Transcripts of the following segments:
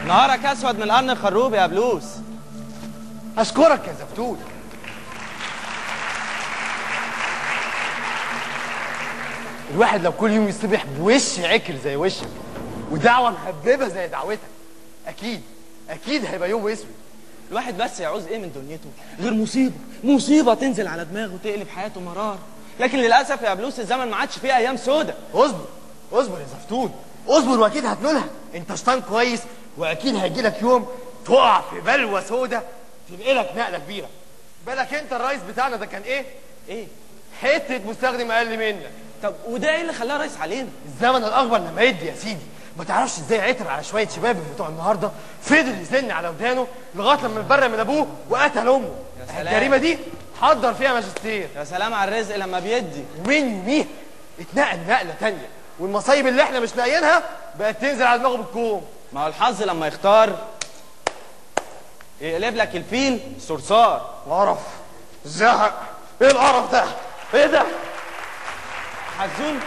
نهارك اسود من القرن الخروب يا بلوس اشكرك يا زفتون الواحد لو كل يوم يصبح بوش عكر زي وشك ودعوه مهببه زي دعوتك اكيد اكيد هيبقى يوم اسود الواحد بس يعوز ايه من دنيته غير مصيبه مصيبه تنزل على دماغه وتقلب حياته مرار لكن للاسف يا بلوس الزمن ما عادش فيه ايام سودة اصبر اصبر يا زفتون اصبر واكيد هتنولها انت شطان كويس واكيد هيجي لك يوم تقع في بلوه سودة تنقلك نقله كبيره بالك انت الرئيس بتاعنا ده كان ايه ايه حته مستخدم اقل منك طب وده ايه اللي خلاه رئيس علينا الزمن الاخضر لما يدي يا سيدي ما تعرفش ازاي عتر على شويه شباب من بتوع النهارده فضل يزن على ودانه لغايه لما اتبرى من ابوه وقتل امه سلام. الجريمه دي حضر فيها ماجستير يا سلام على الرزق لما بيدي ومن يوميها اتنقل نقله تانية والمصايب اللي احنا مش لاقيينها بقت تنزل على دماغه بالكوم ما هو الحظ لما يختار يقلب لك الفيل صرصار قرف زهق ايه القرف ده ايه ده حزون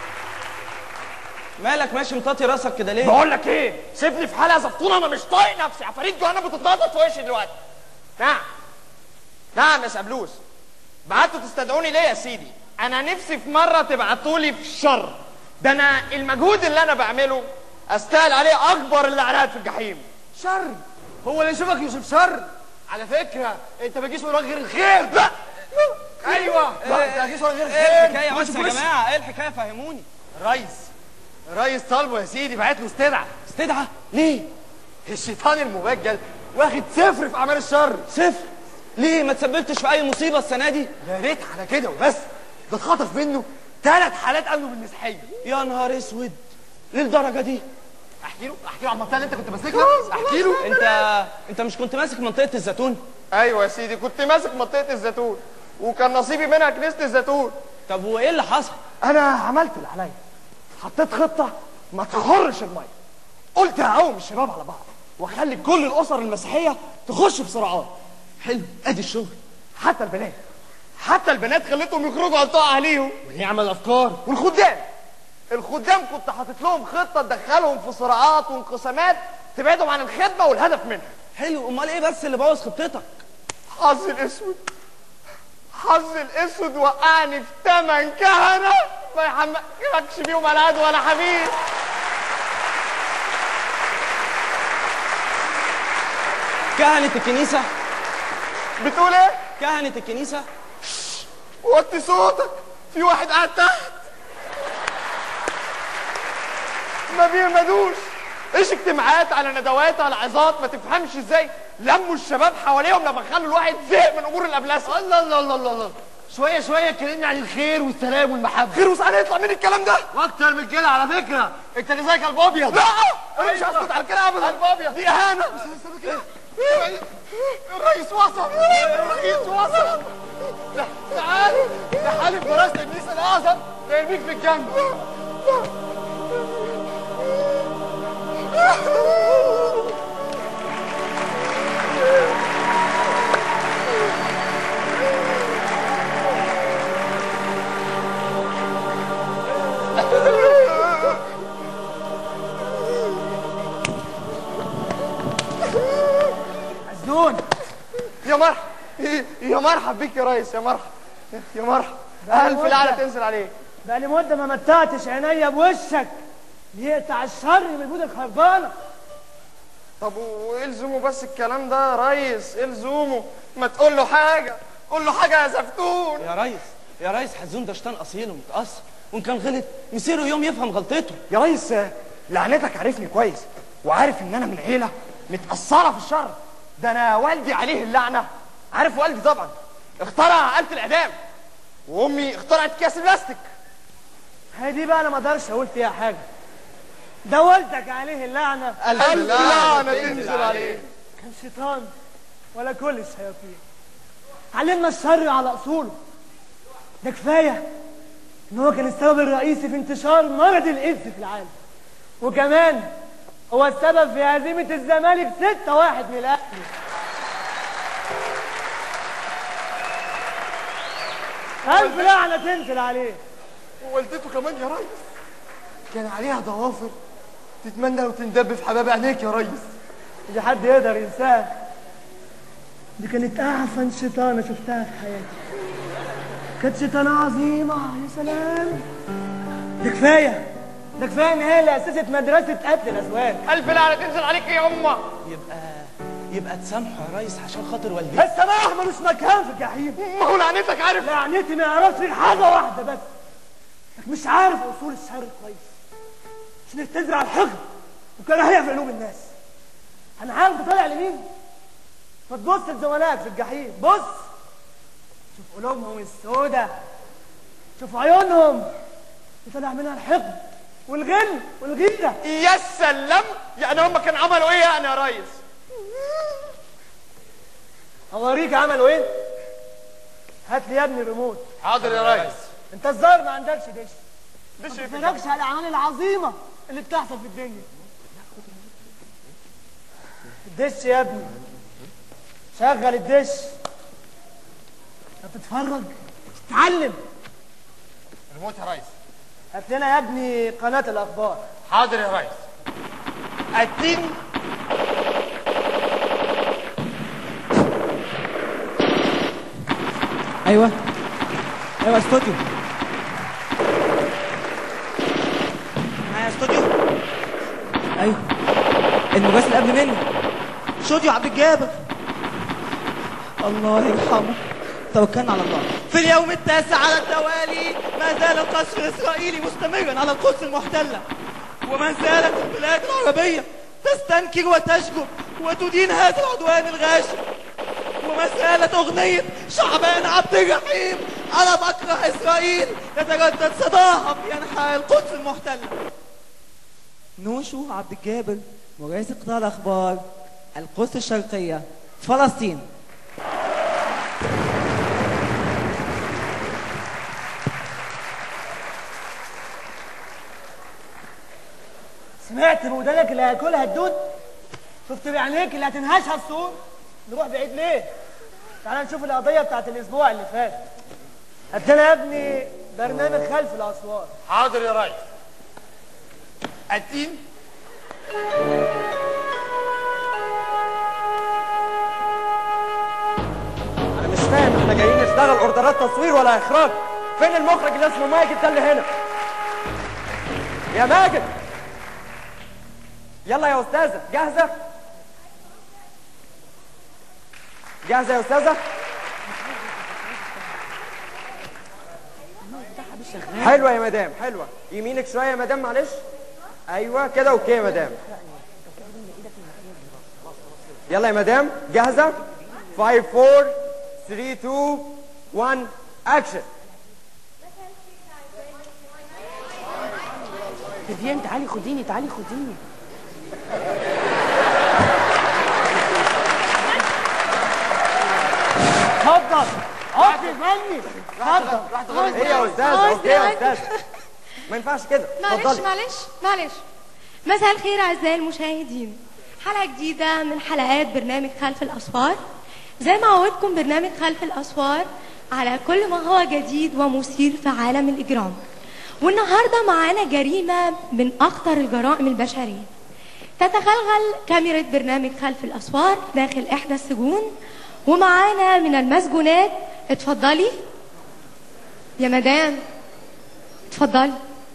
مالك ماشي مطاطي راسك كده ليه بقول لك ايه سيبني في حالي يا زفتون انا مش طايق نفسي عفاريت جهنم بتتنطط في وشي دلوقتي نعم نعم يا سبلوس بعتوا تستدعوني ليه يا سيدي انا نفسي في مره تبعتولي في الشر ده انا المجهود اللي انا بعمله استاهل عليه اكبر اللعنات في الجحيم شر هو اللي يشوفك يوسف شر على فكره انت ما تجيش وراك غير الخير ده ايوه انت ما تجيش وراك غير ايه الخير الحكايه بس يا وش- جماعه ايه الحكايه فهموني ريس ريس طالبه يا سيدي بعت له استدعى استدعى ليه الشيطان المبجل واخد صفر في اعمال الشر صفر ليه ما تسببتش في اي مصيبه السنه دي يا ريت على كده وبس ده اتخطف منه ثلاث حالات قالوا بالمسيحيه يا نهار اسود للدرجه دي احكي له احكي له عن المنطقه اللي انت كنت ماسكها احكي له انت انت مش كنت ماسك منطقه الزيتون ايوه يا سيدي كنت ماسك منطقه الزيتون وكان نصيبي منها كنيسه الزيتون طب وايه اللي حصل انا عملت اللي عليا حطيت خطه ما تخرش الميه قلت هقوم الشباب على بعض واخلي كل الاسر المسيحيه تخش في صراعات حلو ادي الشغل حتى البنات حتى البنات خليتهم يخرجوا عن طاعه اهليهم ونعمل افكار والخدام الخدام كنت حاطط لهم خطه تدخلهم في صراعات وانقسامات تبعدهم عن الخدمه والهدف منها حلو امال ايه بس اللي بوظ خطتك حظي الاسود حظي الاسود وقعني في تمن كهنه ما يحملكش بيهم لا عدو ولا حبيب كهنه الكنيسه بتقول ايه؟ كهنه الكنيسه وطي صوتك في واحد قاعد تحت ما بيرمدوش ايش اجتماعات على ندوات على عظات ما تفهمش ازاي لموا الشباب حواليهم لما خلوا الواحد زهق من امور الابلسه الله الله الله الله الله شويه شويه اتكلمنا عن الخير والسلام والمحبه خير وسعاده يطلع من الكلام ده واكتر من كده على فكره انت اللي زي كلب ابيض لا انا مش هسكت على كده ابدا البابيا دي اهانه الرئيس وصل الرئيس وصل تعال ده حالف براسة ابليس الاعظم يرميك في الجنه مجنون يا مرحب يا مرحب بيك يا ريس يا مرحب يا مرحب الف لعنه تنزل عليك بقالي مدة ما متعتش عينيا بوشك ليقطع الشر من ايدك خربانة طب والزموا بس الكلام ده يا ريس الزموا ما تقول له حاجه قول له حاجه يا زفتون يا ريس يا ريس حزون ده شيطان اصيل ومتاثر وان كان غلط مصيره يوم يفهم غلطته يا ريس لعنتك عارفني كويس وعارف ان انا من عيله متاثره في الشر ده انا والدي عليه اللعنه عارف والدي طبعا اخترع آلة الاعدام وامي اخترعت كاس البلاستيك هي دي بقى انا ما اقدرش اقول فيها حاجة ده والدك عليه اللعنة الف لعنه تنزل عليه كان شيطان ولا كل الشياطين علمنا الشر على اصوله ده كفاية ان هو كان السبب الرئيسي في انتشار مرض الايدز في العالم وكمان هو السبب في هزيمة الزمالك 6 واحد من الاهلي ألف لعنة تنزل عليه ووالدته كمان يا ريس كان عليها ضوافر تتمنى لو تندب في حباب عينيك يا ريس إذا حد يقدر ينساها دي كانت أعفن شيطانة شفتها في حياتي كانت شيطانة عظيمة يا سلام ده كفاية ده كفاية إن هي اللي أسست مدرسة قتل الأزواج الف لعنه تنزل عليك يا امه يبقى يبقى تسامحه يا ريس عشان خاطر والدتي السماح ملوش مكان في الجحيم ما هو لعنتك عارف لعنتي ما يعرفش غير حاجة واحدة بس انك مش عارف اصول الشر كويس عشان تزرع الحقد وكراهية في قلوب الناس انا عارف ده طالع لمين فتبص لزملائك في الجحيم بص شوف قلوبهم السودة شوف عيونهم طالع منها الحقد والغل والغيرة يا سلام يعني هم كانوا عملوا ايه يعني يا ريس اوريك عملوا ايه هات لي يا ابني ريموت حاضر يا ريس انت الظاهر ما عندكش دش دش ما تتفرجش على الاعمال العظيمه اللي بتحصل في الدنيا الدش يا ابني شغل الدش انت بتتفرج تتعلم ريموت يا ريس هات لنا يا ابني قناه الاخبار حاضر يا ريس التين ايوه ايوه استوديو معايا استوديو ايوه المراسل قبل مني استوديو عبد الجابر الله يرحمه توكلنا على الله في اليوم التاسع على التوالي ما زال القصف الاسرائيلي مستمرا على القدس المحتله وما زالت البلاد العربيه تستنكر وتشجب وتدين هذا العدوان الغاشم وما زالت أغنية شعبان عبد الرحيم أنا بكره إسرائيل يتردد صداها في أنحاء القدس المحتلة نوشو عبد الجابر مراسل قطاع الأخبار القدس الشرقية فلسطين سمعت بودانك اللي هياكلها الدود شفت بعينيك اللي هتنهشها السور نروح بعيد ليه تعال نشوف القضيه بتاعت الاسبوع اللي فات هدينا يا ابني برنامج خلف الاسوار حاضر يا ريس التين انا مش فاهم احنا جايين نشتغل اوردرات تصوير ولا اخراج فين المخرج اللي اسمه ماجد ده اللي هنا يا ماجد يلا يا استاذه جاهزه جاهزه يا استاذه حلوه يا مدام حلوه يمينك شويه يا مدام معلش ايوه كده اوكي يا مدام يلا يا مدام جاهزه 5 4 3 2 1 اكشن فيفيان تعالي خديني تعالي خديني اتفضل اقف فني اتفضل ايه يا استاذ اوكي يا استاذ ما ينفعش كده معلش اتفضلي معلش معلش مساء الخير اعزائي المشاهدين حلقه جديده من حلقات برنامج خلف الاسوار زي ما عودتكم برنامج خلف الاسوار على كل ما هو جديد ومثير في عالم الاجرام والنهارده معانا جريمه من اخطر الجرائم البشريه تتغلغل كاميرا برنامج خلف الاسوار داخل احدى السجون ومعانا من المسجونات اتفضلي يا مدام اتفضلي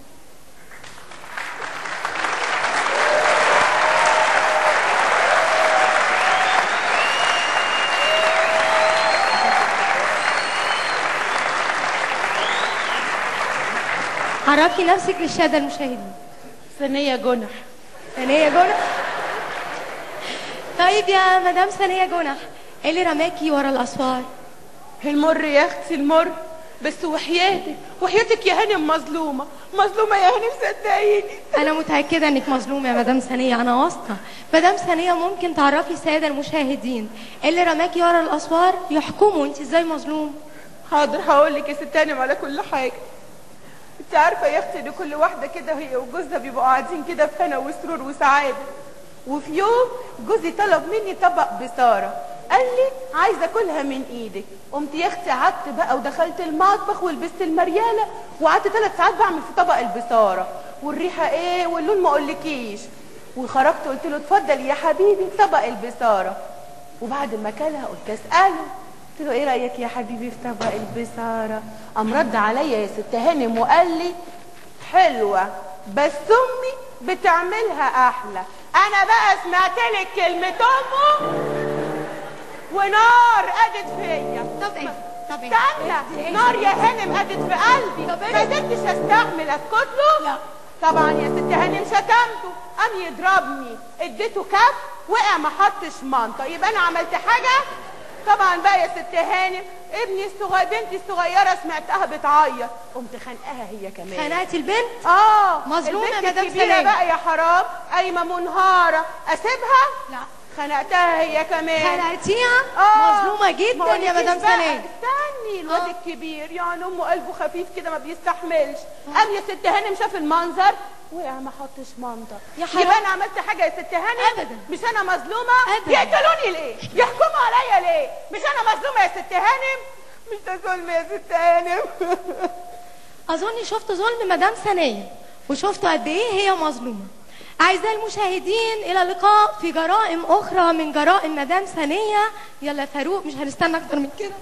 عرفي نفسك للساده المشاهدين ثانية جنح ثانية جنح طيب يا مدام ثانية جنح ايه اللي رماكي ورا الاسوار المر يا اختي المر بس وحياتك وحياتك يا هانم مظلومة مظلومة يا هانم صدقيني انا متاكده انك مظلومه يا مدام ثانيه انا واثقه مدام ثانيه ممكن تعرفي الساده المشاهدين إيه اللي رماكي ورا الاسوار يحكموا انت ازاي مظلوم حاضر هقول لك يا ست هانم على كل حاجة انت عارفة يا اختي ان كل واحدة كده هي وجوزها بيبقوا قاعدين كده في هنا وسرور وسعادة وفي يوم جوزي طلب مني طبق بصارة قال لي عايزة اكلها من ايدك قمت يا اختي قعدت بقى ودخلت المطبخ ولبست المريالة وقعدت ثلاث ساعات بعمل في طبق البصارة والريحة ايه واللون ما اقولكيش وخرجت قلت له اتفضل يا حبيبي طبق البصاره وبعد ما اكلها قلت اساله قلت له ايه رايك يا حبيبي في طبق البصاره قام رد عليا يا ست هانم وقال لي حلوه بس امي بتعملها احلى انا بقى سمعت لك كلمه امه ونار قدت فيا طب ايه طب ايه استنى نار يا هانم قدت في قلبي طب إيه؟ ما قدرتش استحمل اسكت له لا. طبعا يا ست هانم شتمته قام يضربني اديته كف وقع ما حطش منطق يبقى انا عملت حاجه طبعا بقى يا ست هانم ابني الصغير بنتي الصغيره سمعتها بتعيط قمت خانقاها هي كمان خنقت البنت اه مظلومة يا البنت مدام الكبيرة سلام. بقى يا حرام قايمه منهاره اسيبها لا خنقتها هي كمان خنقتيها آه. مظلومه ما جدا أقولكيش يا مدام بقى، سلام استني الواد آه. الكبير يعني امه قلبه خفيف كده ما بيستحملش قام يا ست هانم شاف المنظر وقع ما حطش منظر يا حرام. يبقى انا عملت حاجه يا ست هانم أبداً. مش انا مظلومه أبداً. يقتلوني ليه يحكموا عليا ليه مش انا مظلومه يا ست هانم مش ده ظلم يا ست هانم اظن شفت ظلم مدام سنية وشفت قد ايه هي مظلومه اعزائي المشاهدين الى اللقاء في جرائم اخرى من جرائم مدام سنية يلا يا فاروق مش هنستنى اكتر من كده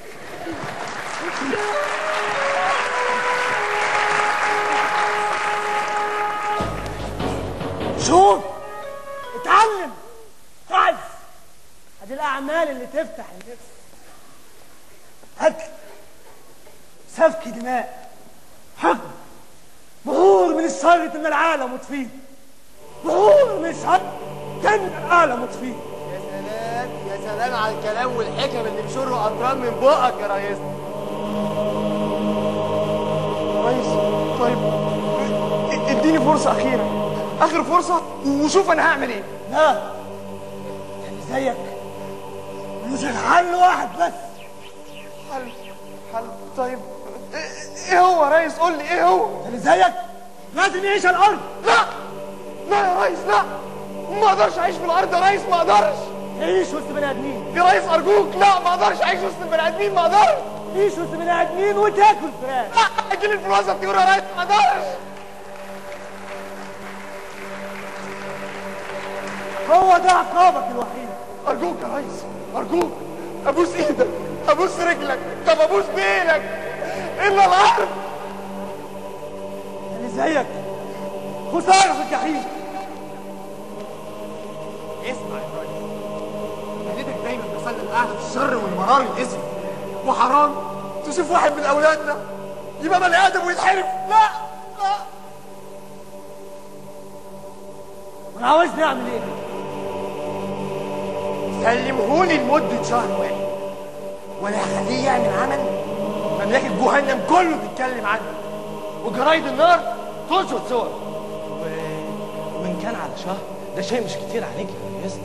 شوف اتعلم تعز هذه الاعمال اللي تفتح النفس قتل سفك دماء حقد بحور من الشر تملى العالم وتفيد بحور من الشر تملى العالم وتفيد يا سلام يا سلام على الكلام والحكم اللي بيشروا قطران من بقك يا ريس ريس طيب ا- اديني فرصة أخيرة آخر فرصة وشوف أنا هعمل إيه لا اللي زيك ملوش غير حل واحد بس حل حل طيب إيه- إيه هو يا ريس قول لي إيه هو اللي زيك لازم يعيش على الارض لا لا يا ريس لا ما اقدرش اعيش في الارض يا ريس ما اقدرش عيش وسط بني ادمين يا ريس ارجوك لا ما اقدرش اعيش وسط البني ادمين ما اقدرش عيش وسط بني ادمين وتاكل فراخ لا اجيلي الفلوس الطيور يا ريس ما اقدرش هو ده عقابك الوحيد ارجوك يا ريس ارجوك ابوس ايدك ابوس رجلك طب ابوس ديلك الا الارض اللي زيك خساره في الجحيم اسمع يا ريس والدتك دايما تسلم قاعده في الشر والمرار والاسم وحرام تشوف واحد من اولادنا يبقى بني ادم ويتحرف لا لا وانا عاوزني اعمل ايه سلمهولي لمدة شهر واحد ولا هخليه يعمل عمل مملكة جهنم كله بيتكلم عنه وجرايد النار تنشر صور وإن كان على شهر ده شيء مش كتير عليك يا ريس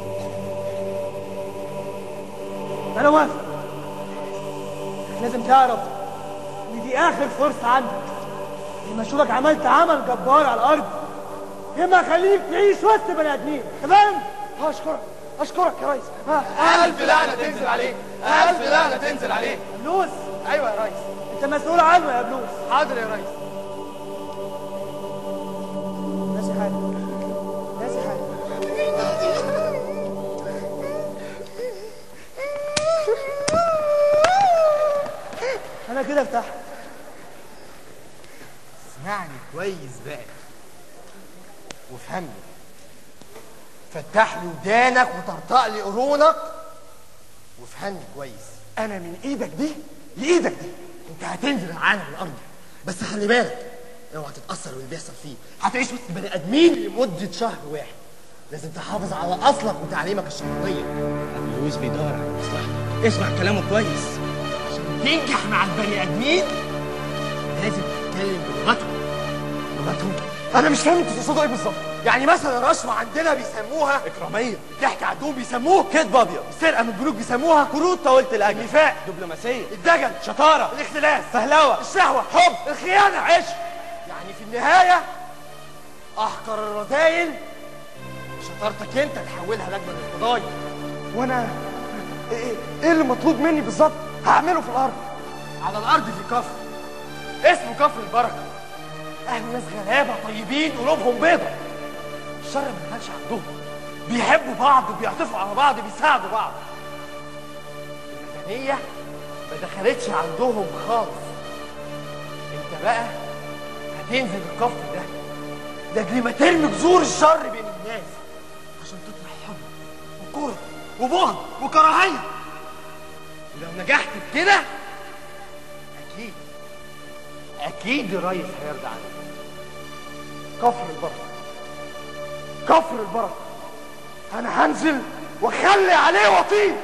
انا موافق لازم تعرف ان دي اخر فرصه عندك لما اشوفك عملت عمل جبار على الارض اما اخليك تعيش وسط بني ادمين تمام اشكرك اشكرك يا ريس الف لعنة تنزل عليك الف لعنة تنزل عليك بلوس ايوه يا ريس انت مسؤول عنه يا بلوس حاضر يا ريس ناسي حاجه ناسي حاجه انا كده افتح اسمعني كويس بقى وافهمني فتح لي ودانك وطرطق لي قرونك وافهمني كويس انا من ايدك دي لايدك دي انت هتنزل العالم الارض بس خلي بالك اوعى تتاثر باللي بيحصل فيه هتعيش وسط بني ادمين لمده شهر واحد لازم تحافظ على اصلك وتعليمك الشرعيه لويس بيدور على مصلحتك اسمع كلامه كويس تنجح مع البني ادمين لازم تتكلم بلغتهم لغتهم انا مش فاهم انتوا تقصدوا ايه بالظبط يعني مثلا الرشوه عندنا بيسموها إكرامية الضحك عندهم بيسموه كدب أبيض السرقه من البنوك بيسموها كروت طولت الأجل النفاق دبلوماسية الدجل شطارة الاختلاس فهلوة الشهوه حب الخيانه عشق يعني في النهايه احقر الرذايل شطارتك انت تحولها لاجمل القضايا وانا ايه ايه اللي مطلوب مني بالظبط هعمله في الارض على الارض في كفر اسمه كفر البركه اهل ناس غلابه طيبين قلوبهم بيضه الشر ما كانش عندهم بيحبوا بعض وبيعطفوا على بعض بيساعدوا بعض المدنية ما دخلتش عندهم خالص انت بقى هتنزل الكفر ده لاجل ما ترمي جذور الشر بين الناس عشان تطلع حب وكره وبغض وكراهيه ولو نجحت في كده اكيد اكيد الريس هيرضى عنك كفر البركه كفر البركه انا هنزل واخلي عليه وطين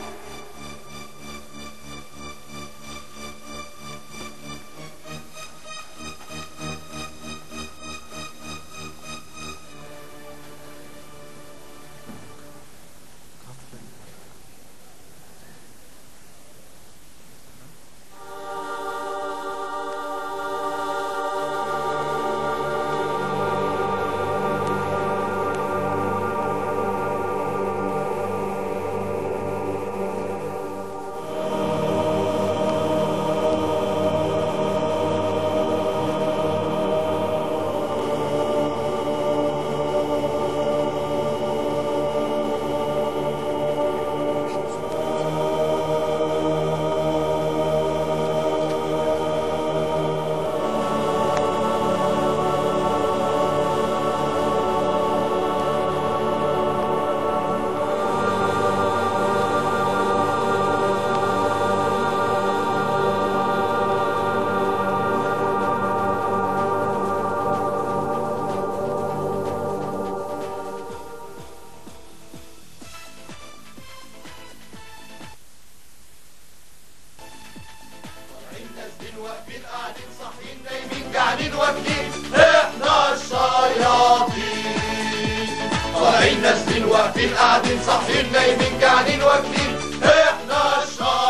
طالعين نازلين واقفين قاعدين صاحيين نايمين قاعدين واكلين احنا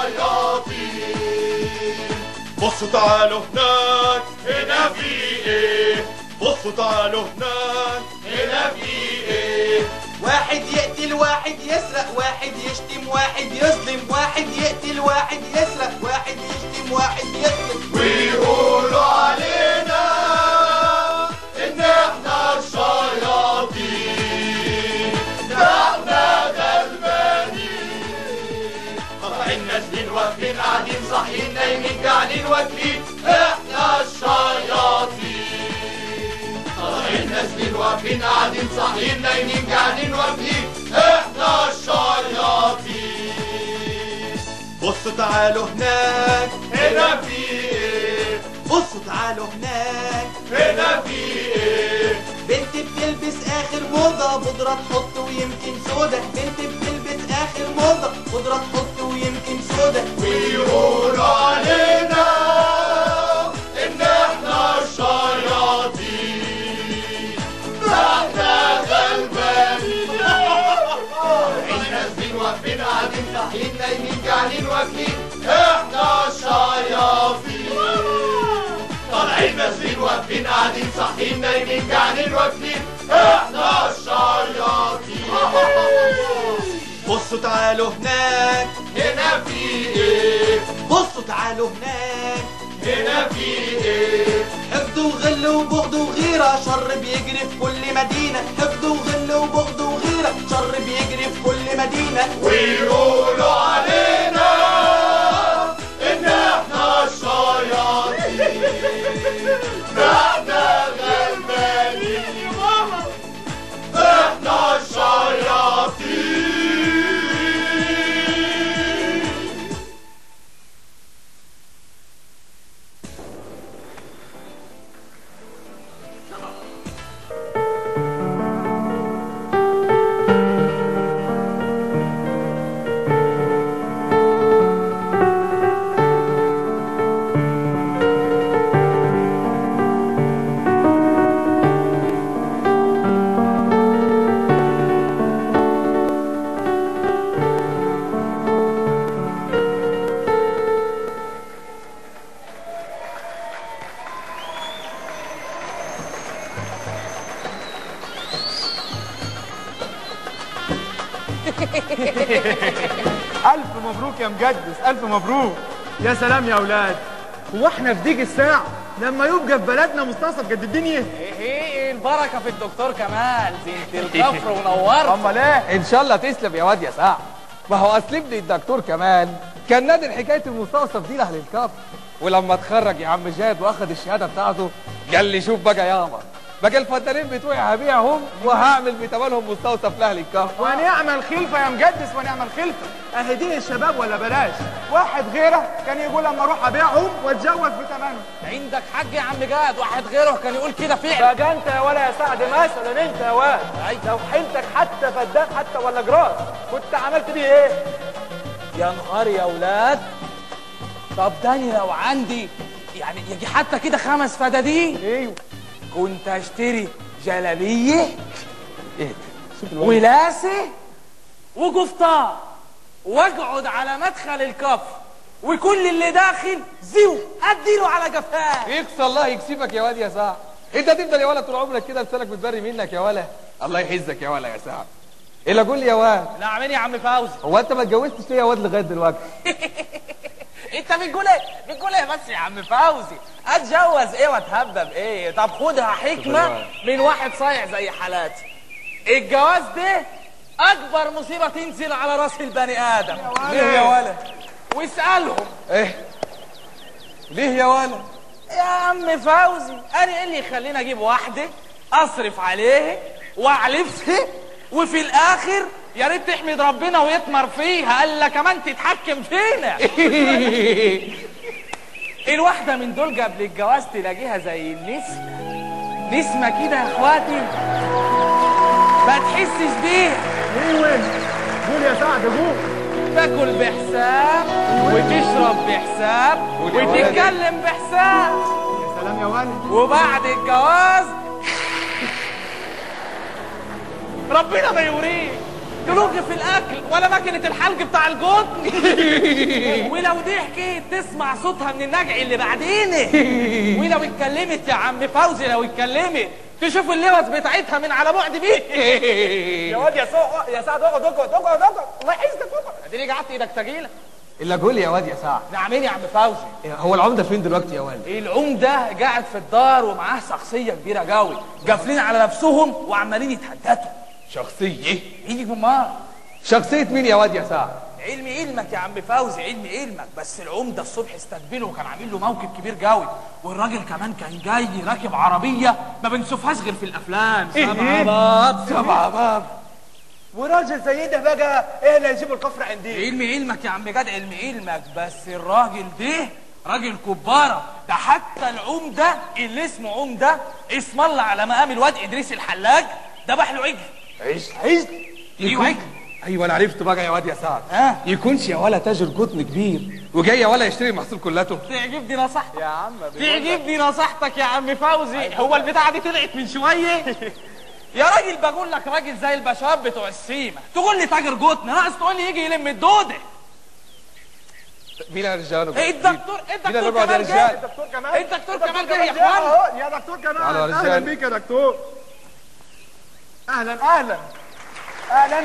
الشياطين بصوا تعالوا هناك هنا في ايه بصوا تعالوا هناك هنا في ايه واحد يقتل واحد يسرق واحد يشتم واحد يظلم واحد يقتل واحد يسرق واحد يشتم واحد يظلم ويقولوا علينا ان احنا الشياطين ده احنا غلبانين طالعين نازلين واقفين قاعدين صاحيين نايمين قاعدين واكلين احنا الشياطين طالعين نازلين واقفين قاعدين صاحيين نايمين قاعدين واكلين احنا الشياطين بصوا تعالوا هناك هنا في ايه بصوا تعالوا هناك هنا في ايه بنت بتلبس اخر موضة بودرة تحط ويمكن سودا بنت بتلبس اخر موضة بودرة تحط ويمكن سودا ويقولوا علينا ان احنا الشياطين احنا غلبانين طالعين نازلين واقفين قاعدين صاحيين نايمين قاعدين واكلين احنا الشياطين طالعين نازلين واقفين قاعدين صاحيين نايمين قاعدين واكلين احنا الشياطين بصوا تعالوا هناك هنا في ايه بصوا تعالوا هناك هنا في ايه حقد وغل وبغض وغيرة شر بيجري في كل مدينة حقد وغل وبغض وغيرة شر بيجري في كل مدينة ويقولوا علينا ان احنا الشياطين احنا غلبانين يا ماما احنا الشياطين ألف مبروك يا مجدس ألف مبروك يا سلام يا أولاد هو احنا في ديك الساعة لما يبقى في بلدنا مستعصب قد الدنيا ايه ايه البركه في الدكتور كمال زينة الكفر ونورت امال ايه ان شاء الله تسلم يا واد يا سعد ما هو اصل ابني الدكتور كمال كان نادر حكايه المستوصف دي لاهل الكفر ولما اتخرج يا عم جاد واخد الشهاده بتاعته قال لي شوف بقى يابا بقى الفدانين بتوعي هبيعهم وهعمل بتمنهم مستوصف لاهل الكفر ونعمل خلفه يا مجدس ونعمل خلفه اهي دي الشباب ولا بلاش واحد غيره كان يقول لما اروح ابيعهم واتجوز بثمنهم عندك حق يا عم جاد واحد غيره كان يقول كده فعلا بقى انت يا ولا يا سعد مثلا انت يا واد لو حيلتك حتى فدان حتى ولا جراس كنت عملت بيه ايه؟ يا نهار يا ولاد طب داني لو عندي يعني يجي حتى كده خمس فدادين ايوه كنت اشتري جلابيه ولاسه وقفطان واقعد على مدخل الكفر وكل اللي داخل زيو اديله على قفاه يكسى الله يكسبك يا واد يا سعد انت تفضل يا ولا طول عمرك كده لسانك بتبري منك يا ولا الله يحزك يا ولا يا سعد الا قول لي يا واد نعمل يا عم فوزي هو انت ما اتجوزتش ليه يا واد لغايه دلوقتي انت بتقول ايه بتقول ايه بس يا عم فوزي اتجوز ايه واتهبب ايه طب خدها حكمه من واحد صايع زي حالاتي الجواز ده اكبر مصيبه تنزل على راس البني ادم ليه يا ولا واسالهم ايه ليه يا ولا يا عم فوزي انا ايه اللي يخليني اجيب واحده اصرف عليها واعلفها وفي الاخر يا ريت تحمد ربنا ويطمر فيها قال لك كمان تتحكم فينا الواحده من دول قبل الجواز تلاقيها زي النسمه نسمه كده يا اخواتي ما تحسش بيها ايوه قول يا سعد قول تاكل بحساب وتشرب بحساب وتتكلم بحساب يا سلام يا ولد وبعد الجواز ربنا ما يوريك تلوغ في الاكل ولا ماكينه الحلق بتاع الجبن ولو دي حكيت تسمع صوتها من النجع اللي بعدينه ولو اتكلمت يا عم فوزي لو اتكلمت تشوف اللوز بتاعتها من على بعد بيه يا واد يا سوق يا سعد اقعد اقعد اقعد اقعد الله يحزنك اقعد اديني قعدت ايدك تجيله الا قول لي يا واد يا سعد نعمين يا عم فوزي هو العمده فين دلوقتي يا واد العمدة قاعد في الدار ومعاه شخصية كبيرة قوي قافلين على نفسهم وعمالين يتهددوا شخصيه يجي جمار شخصيه مين يا واد يا سعد علم علمك يا عم فوزي علم علمك بس العمدة الصبح استقبله وكان عامل له موقف كبير قوي والراجل كمان كان جاي راكب عربية ما بنشوفهاش غير في الأفلام سبع باب سبعة باب وراجل زي ده بقى ايه اللي هيجيب الكفر عندي علم علمك يا عم جاد علم علمك بس الراجل ده راجل كبارة ده حتى العمدة اللي اسمه عمدة اسم الله على مقام الواد إدريس الحلاج ذبح له عجل عيش عيش ايوه عجل ايوه انا عرفت بقى يا واد يا سعد ها يكونش يا ولا تاجر قطن كبير وجاي يا ولا يشتري المحصول كلته تعجبني نصيحتك يا عم تعجبني نصيحتك يا عم فوزي هو البتاعة دي طلعت من شوية يا راجل بقول لك راجل زي البشاب بتوع السيمة تقول لي تاجر قطن ناقص تقول لي يجي يلم الدودة مين يا رجال إيه الدكتور مين الدكتور الربع ده كمال رجال جه دكتور كمان الدكتور كمال جه يا اخوان اهو يا دكتور كمان تعالوا يا اهلا رجال. بيك يا دكتور اهلا اهلا اهلا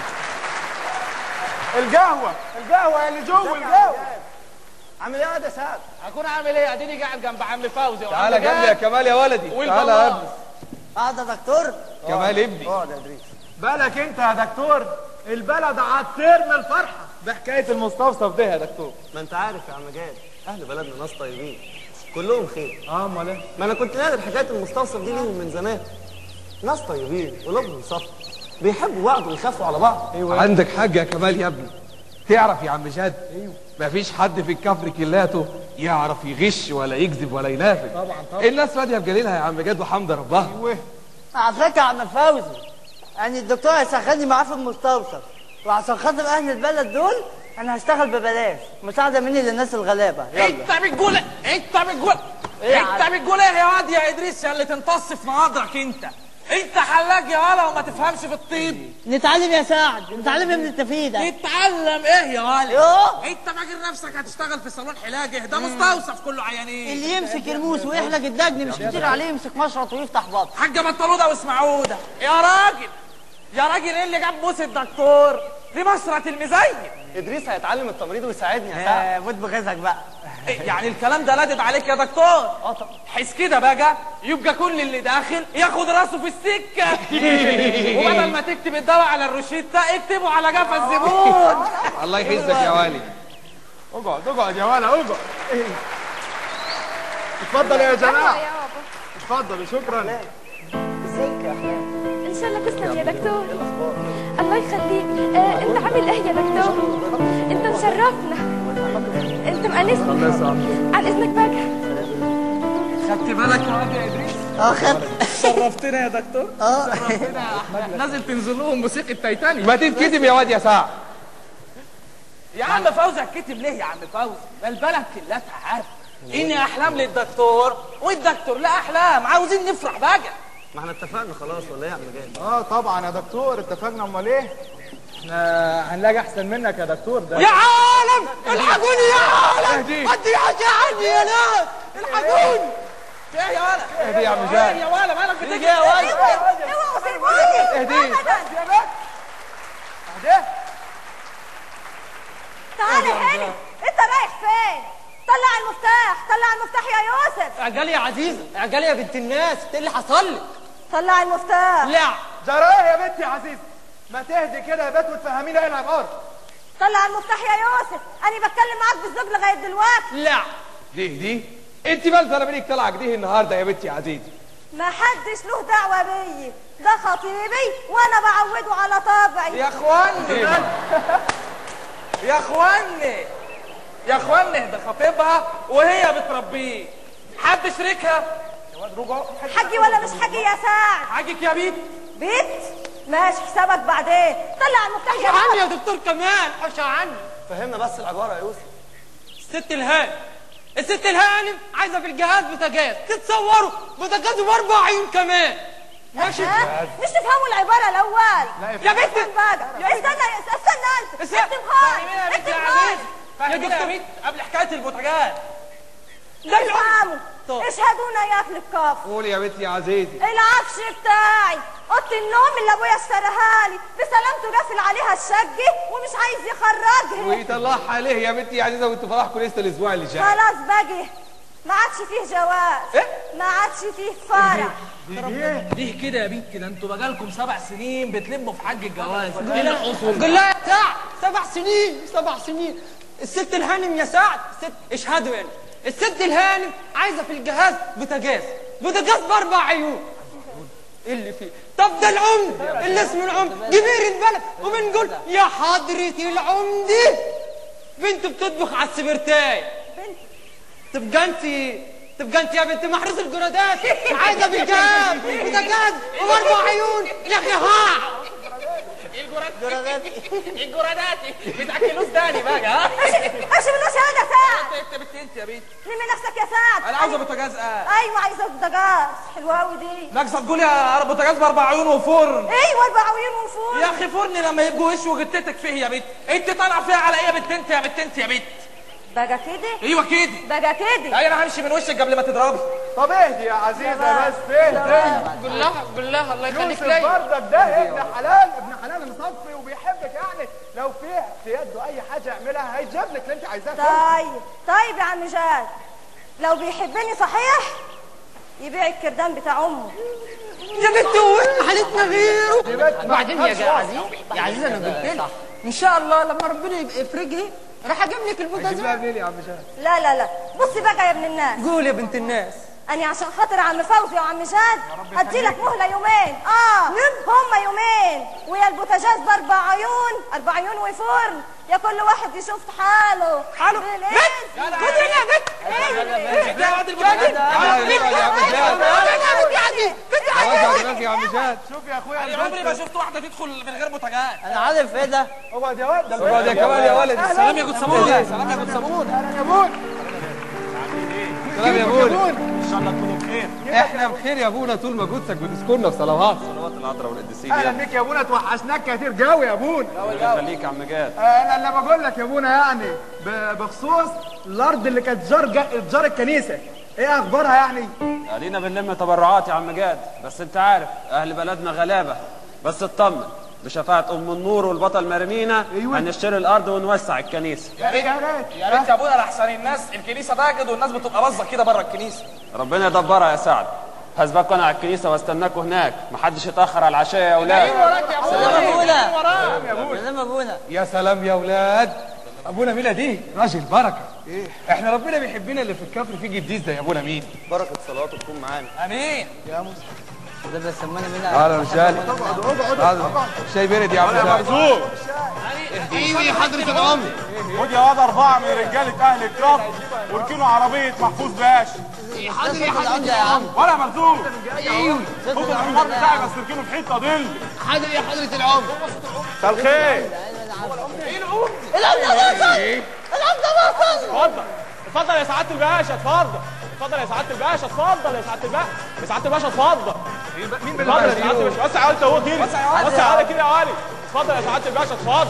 القهوه القهوه اللي جوه القهوه عامل ايه يا سعد هكون عامل ايه اديني قاعد جنب عم فوزي وعم تعالى جنبي يا جاد. كمال يا ولدي والبابا. تعالى يا ابني قاعد يا دكتور كمال ابني اقعد يا ادريس بالك انت يا دكتور البلد عطير من الفرحه بحكايه المستوصف ده يا دكتور ما انت عارف يا عم جاد اهل بلدنا ناس طيبين كلهم خير اه امال ايه ما انا كنت نادر حكايه المستوصف دي ليهم من زمان ناس طيبين قلوبهم صفا بيحبوا بعض ويخافوا على بعض عندك حق يا كمال يا ابني تعرف يا عم جاد ايوه مفيش حد في الكفر كلاته يعرف يغش ولا يكذب ولا ينافق طبعا طبعا الناس راضيه بجليلها يا عم جاد وحمد ربها على فكرة يا عم فوزي يعني الدكتور هيسخني معاه في المستوصف وعشان خاطر اهل البلد دول انا هشتغل ببلاش مساعدة مني للناس الغلابة يلا انت بتقول ايه؟ انت بتقول ايه يا انت بتقول ايه يا واد يا ادريس يا اللي تمتص في نظرك انت انت حلاج يا ولا وما تفهمش في الطيب نتعلم يا سعد نتعلم يا ابن التفيدة تتعلم ايه يا ولا يوه. انت فاكر نفسك هتشتغل في صالون حلاجه ده مستوصف كله عيانين اللي يمسك الموس ويحلق الدجن مش كتير عليه يمسك مشرط ويفتح بطن حاجه بطلوده واسمعوده يا راجل يا راجل ايه اللي جاب موس الدكتور دي مشرط المزين ادريس هيتعلم التمريض ويساعدني يا سعد آه، موت بغيظك بقى يعني الكلام ده لادد عليك يا دكتور اه طبعا حس كده بقى يبقى كل اللي داخل ياخد راسه في السكه وبدل ما تكتب الدواء على الروشيتا اكتبه على جفا الزبون الله يحزك يا والي اقعد اقعد يا ولا اقعد اتفضل يا جماعه اتفضل شكرا ازيك يا احلام ان شاء الله تسلم يا دكتور الله يخليك آه، انت عامل ايه يا دكتور انت مشرفنا انت مأنسنا الله يسعدك عن اذنك بقى خدت بالك يا واد يا ادريس اه خد شرفتنا يا دكتور اه شرفتنا يا احمد لازم تنزلوهم موسيقى تايتانيك ما تتكتم يا واد يا سعد يا عم فوزي هتكتب ليه يا عم فوزي ما البلد كلها عارفه اني احلام للدكتور والدكتور لا احلام عاوزين نفرح بقى ما احنا اتفقنا خلاص ولا ايه يا عم جاد اه طبعا يا دكتور اتفقنا امال ايه احنا هنلاقي احسن منك يا دكتور ده يا عالم الحقوني يا عالم ادي حاجه عني يا ناس الحقوني ايه يا ولد اهدي يا عم ايه جاد يا ولد مالك بتجي يا ولد اوعوا سيبوني اهدي تعالى هنا انت رايح فين طلع المفتاح طلع المفتاح يا يوسف اعجلي يا عزيزه اعجلي يا بنت الناس ايه اللي حصل لك طلع المفتاح لا جرايه يا بنتي يا عزيز ما تهدي كده يا بنت وتفهمينا ايه العبارة طلع المفتاح يا يوسف انا بتكلم معاك بالزوج لغايه دلوقتي لا دي دي انت مالزه منك طالعه كده النهارده يا بنتي يا عزيزي ما حدش له دعوه بيا ده خطيبي وانا بعوده على طبعي يا اخواني يا اخواني يا اخواني ده خطيبها وهي بتربيه حد شريكها حجي ولا مش حجي يا سعد حاجك يا بيت بيت ماشي حسابك بعدين طلع المفتاح يا عني يوسف يا دكتور كمان حوش عني فهمنا بس العباره يا يوسف الست الهانم الست الهانم عايزه في الجهاز بوتاجاز تتصوروا بوتاجاز باربع عيون كمان ماشي ها؟ مش تفهموا العبارة الأول يا بنت استنى بقى استنى استنى أنت استنى. اكتب خالص فاهمين يا بنت اكتب يا خالص عزيز فاهمين يا بنت قبل حكايه البوتاجاز ده افهموا طب. اشهدونا يا أهل الكفر قولي يا بنتي يا عزيزي العفش بتاعي اوضه النوم اللي ابويا اشتراها لي بسلامته قافل عليها الشقه ومش عايز يخرجها ويطلعها عليه يا بنتي يا عزيزه وانتوا فرحكم لسه الاسبوع اللي جاي خلاص باجي ما عادش فيه جواز ما عادش فيه فرح ليه كده يا بنت ده انتوا بقالكم سبع سنين بتلموا في حج الجواز قول لها يا سعد سبع سنين سبع سنين الست الهانم يا سعد الست اشهدوا يعني الست الهانم عايزه في الجهاز بوتاجاز بوتاجاز باربع عيون ايه اللي فيه طب ده العمد اللي اسمه العمد كبير البلد وبنقول يا حضرة العمدة بنت بتطبخ على السبرتاي تبقى انت تبقى انت يا بنت محروس الجرادات عايزه بالجهاز بوتاجاز وباربع عيون يا اخي ها الجراداتي بتاكلوش تاني بقى ها اشوف له شهاده سعد انت بنت انت يا بنت لمي نفسك يا سعد انا عاوزه بوتاجاز اه ايوه عايزه بوتاجاز حلوه قوي دي ناقصه تقول يا بوتاجاز باربع عيون وفرن ايوه اربع عيون وفوق يا اخي فرن لما يبقوا وش وجتتك فيه يا بنت انت طالعه فيها على ايه يا بنت انت يا بنت انت يا بنت بقى كده ايوه كده بقى كده ايوه انا همشي من وشك قبل ما تضربي طب اهدي يا عزيزة بس اهدي قول لها قول لها الله يوسف بردك ده ابن حلال ابن حلال مصفي وبيحبك يعني لو في في يده اي حاجه يعملها هيجيب لك اللي انت عايزاه كله. طيب طيب يا عم جاد لو بيحبني صحيح يبيع الكردان بتاع امه يا بنت هو حالتنا غيره دي بنت وبعدين يا معهاش جا- وقت. عزيز يا عزيز انا قلت لك ان شاء الله لما ربنا يبقى يفرجها راح اجيب لك البوتاجاز جيب لها منين يا عم شاهد لا لا لا بصي بقى يا ابن الناس قول يا بنت الناس أنا عشان خاطر عم فوزي وعم جاد هديلك مهلة يومين اه هما يومين ويا البوتاجاز بأربع عيون أربع عيون وفرن يا كل واحد يشوف حاله حاله بالإذن. بنت خد هنا يا بنت إيه؟ ده واد البوتاجاز يا عم شاهد بنت يا يا عم شاهد شوف يا اخويا انا عمري ما شفت واحده تدخل من غير بوتاجاز انا عارف ايه ده اقعد يا ولد اقعد يا كمال يا ولد سلام يا جود صابون سلام يا جود صابون يا بون سلام يا ابونا ان شاء الله تكونوا بخير احنا بخير يا ابونا طول ما جودتك بتذكرنا في صلوات صلوات العذراء والقديسين اهلا يا بيك يا ابونا توحشناك كتير قوي يا ابونا الله يخليك يا عم جاد انا اللي بقول لك يا ابونا يعني ب- بخصوص الارض اللي كانت جار جا- جار الكنيسه ايه اخبارها يعني علينا بنلم تبرعات يا عم جاد بس انت عارف اهل بلدنا غلابه بس اطمن بشفاعة أم النور والبطل مرمينا هنشتري الأرض ونوسع الكنيسة يا ريت يا ريت يا ابونا لحسن الناس الكنيسه ضاقت والناس بتبقى باظه كده بره الكنيسه ربنا يدبرها يا سعد هسبقكم أنا على الكنيسة واستناكم هناك محدش يتأخر على العشاء يا أولاد سلام ابونا سلام ابونا يا سلام يا ولاد ابونا مينا دي راجل بركه ايه احنا ربنا بيحبنا اللي في الكفر فيه جديد زي ابونا مين بركه صلاته تكون معانا امين يا موسى ده بيسموني مين تعالوا يا رجاله تعالوا شاي برد يا عم مرزوق ايوه يا حضره العمر خد يا واد أربعة من رجالة أهل الكفر واركنوا عربية محفوظ باشا حاضر يا حضره يا عم ولا مرزوق ايوه خد الحمار بتاعي بس اركنه في حتة ظل حاضر يا حضره العمر مساء الخير العمده وصل العمده وصل اتفضل اتفضل يا سعادة الباشا اتفضل اتفضل يا سعادة الباشا اتفضل يا سعادة الباشا يا سعادة الباشا اتفضل مين اتفضل يا سعادة الباشا وسع على هو كده وسع يا ولد. وسع على كده يا علي اتفضل يا سعادة الباشا اتفضل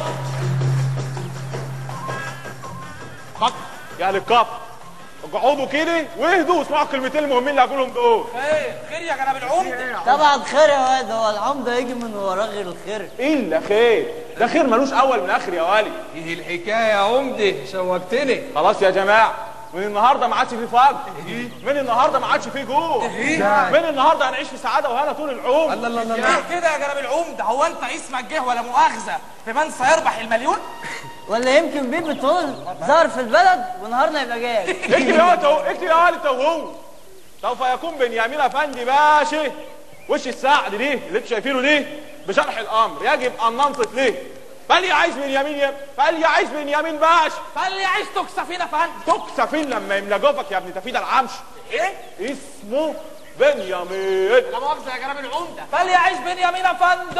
اتفضل يا اهل الكفر اقعدوا كده واهدوا واسمعوا الكلمتين المهمين اللي هقولهم دول خير خير يا جناب العمده طبعا خير يا واد هو العمده يجي من وراه غير الخير الا خير ده خير ملوش اول من اخر يا والي ايه الحكايه يا عمده شوقتني خلاص يا جماعه من النهارده ما عادش في فقر من النهارده ما عادش في جوع من النهارده هنعيش في سعاده وهنا طول العمر الله الله الله ليه كده يا جناب العمده هو انت اسمك جه ولا مؤاخذه في من سيربح المليون ولا يمكن بيه بتقول ظهر في البلد ونهارنا يبقى جاي اكتب يا تو اكتب يا والي توهو سوف يكون بنيامين افندي باشا وش السعد دي اللي انتوا شايفينه دي بشرح الامر يجب ان ننصت له فليعيش بنيامين يا فليعيش بنيامين باشا فاللي عايز تكسفين يا فندم تكسفين لما يملى جوفك يا ابن تفيد العمش ايه اسمه بنيامين لا مؤاخذه يا جناب العمده فاللي عايز بنيامين يا فندم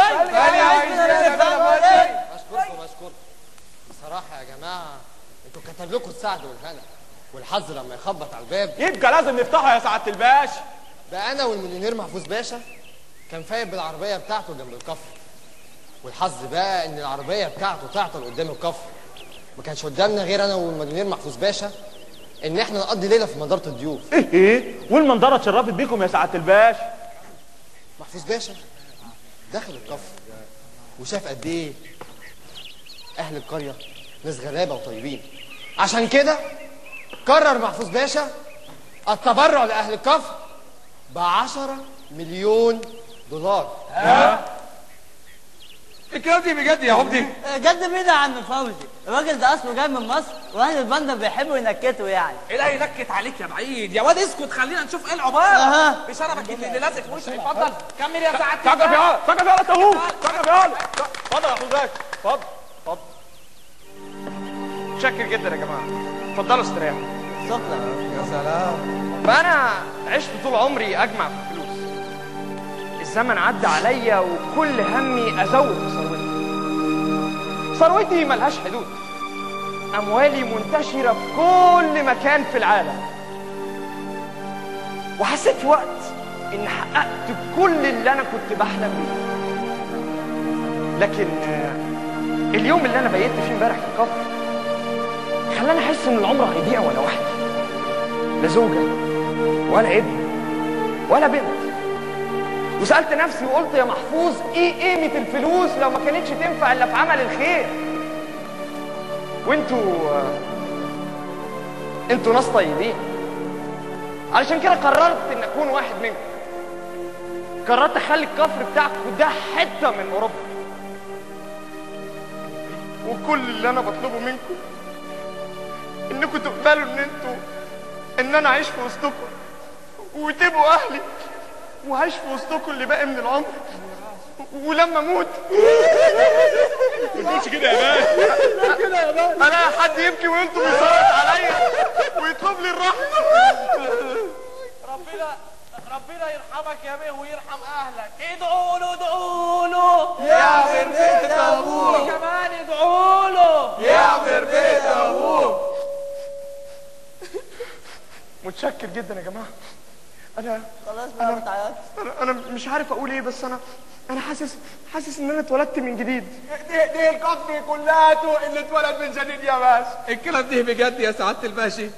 اشكركم اشكركم بصراحه يا جماعه انتوا كتب لكم السعد والهنا والحظ لما يخبط على الباب يبقى لازم نفتحه يا سعاده الباشا ده انا والمليونير محفوظ باشا كان فايق بالعربيه بتاعته جنب الكفر والحظ بقى ان العربيه بتاعته تعطل قدام الكفر ما كانش قدامنا غير انا والمليونير محفوظ باشا ان احنا نقضي ليله في مداره الضيوف ايه ايه والمنظره اتشرفت بيكم يا سعاده الباشا محفوظ باشا دخل الكفر وشاف قد ايه اهل القريه ناس غلابه وطيبين عشان كده قرر محفوظ باشا التبرع لاهل الكفر ب 10 مليون دولار الكلام دي بجد يا عمده جد مين يا عم فوزي الراجل ده اصله جاي من مصر واهل البلد بيحبوا ينكتوا يعني ايه لا ينكت عليك يا بعيد يا واد اسكت خلينا نشوف ايه العباره أها. بشرفك اللي اللي لازق في وشك اتفضل كمل يا سعاده سقف يا ولد سقف يا ولد توهو سقف يا ولد اتفضل يا اخو باشا اتفضل اتفضل متشكر جدا يا جماعه اتفضلوا استريحوا شكرا يا سلام فانا عشت طول عمري اجمع في الفلوس الزمن عدى عليا وكل همي ازود في ثروتي ثروتي ملهاش حدود اموالي منتشره في كل مكان في العالم وحسيت في وقت ان حققت كل اللي انا كنت بحلم بيه لكن آه، اليوم اللي انا بيت فيه امبارح في القبر خلاني احس ان العمر هيضيع وانا وحدي لا زوجة ولا ابن ولا بنت وسألت نفسي وقلت يا محفوظ ايه قيمة الفلوس لو ما كانتش تنفع الا في عمل الخير وانتوا آه، انتوا ناس طيبين علشان كده قررت ان اكون واحد منكم قررت اخلي الكفر بتاعكم ده حتة من اوروبا وكل اللي انا بطلبه منكم انكم تقبلوا ان انتوا ان انا اعيش في وسطكم وتبقوا اهلي وعيش في وسطكم اللي باقي من العمر ولما اموت ما تقولش كده يا باشا كده يا باشا انا حد يبكي وانتوا بيصوت عليا ويطلب لي الرحمه ربنا ربنا يرحمك يا بيه ويرحم اهلك ادعوا له ادعوا له يا بيت أبوه. كمان ادعوا له يعمر بيت ابوه متشكر جدا يا جماعه انا خلاص بقى ما تعيطش انا انا مش عارف اقول ايه بس انا انا حاسس حاسس ان انا اتولدت من جديد دي, دي الكفر كلها اللي اتولد من جديد يا باشا الكلام ده بجد يا سعاده الباشا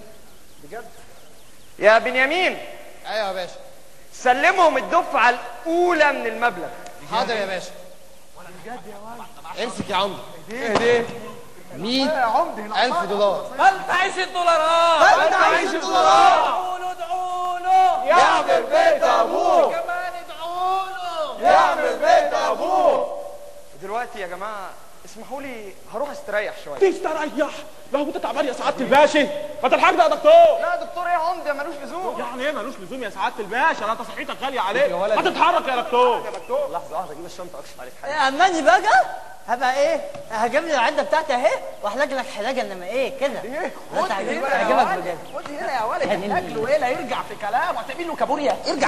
يا بنيامين ايوه يا باشا سلمهم الدفعه الاولى من المبلغ حاضر يا باشا بجد يا ولد امسك يا عمده ايه دي 100 ألف دولار فلتعيش الدولارات فلتعيش الدولارات. ادعوا له ادعوا له يعمل بيت أبوه. كمان ادعوا له يعمل بيت ابوه دلوقتي يا جماعه اسمحوا لي هروح استريح شويه تستريح لو انت تعبان يا سعاده الباشا ما تلحقنا يا دكتور لا دكتور ايه يا عمده ملوش لزوم يعني ايه ملوش لزوم يا سعاده الباشا انا تصحيتك غاليه عليك يا ولد. ما تتحرك يا دكتور يا دكتور لحظه واحده اجيب الشنطه اكشف عليك حاجه يا عماني بقى هبقى ايه هجيب لي العده بتاعتي اهي واحلق لك حلاقه انما ايه كده ايه خد هتعجبك هنا يا هتعجبك ولد بجد خد هنا يا ولد يعني اكله ايه لا يرجع في كلامه هتعمل له كابوريا ارجع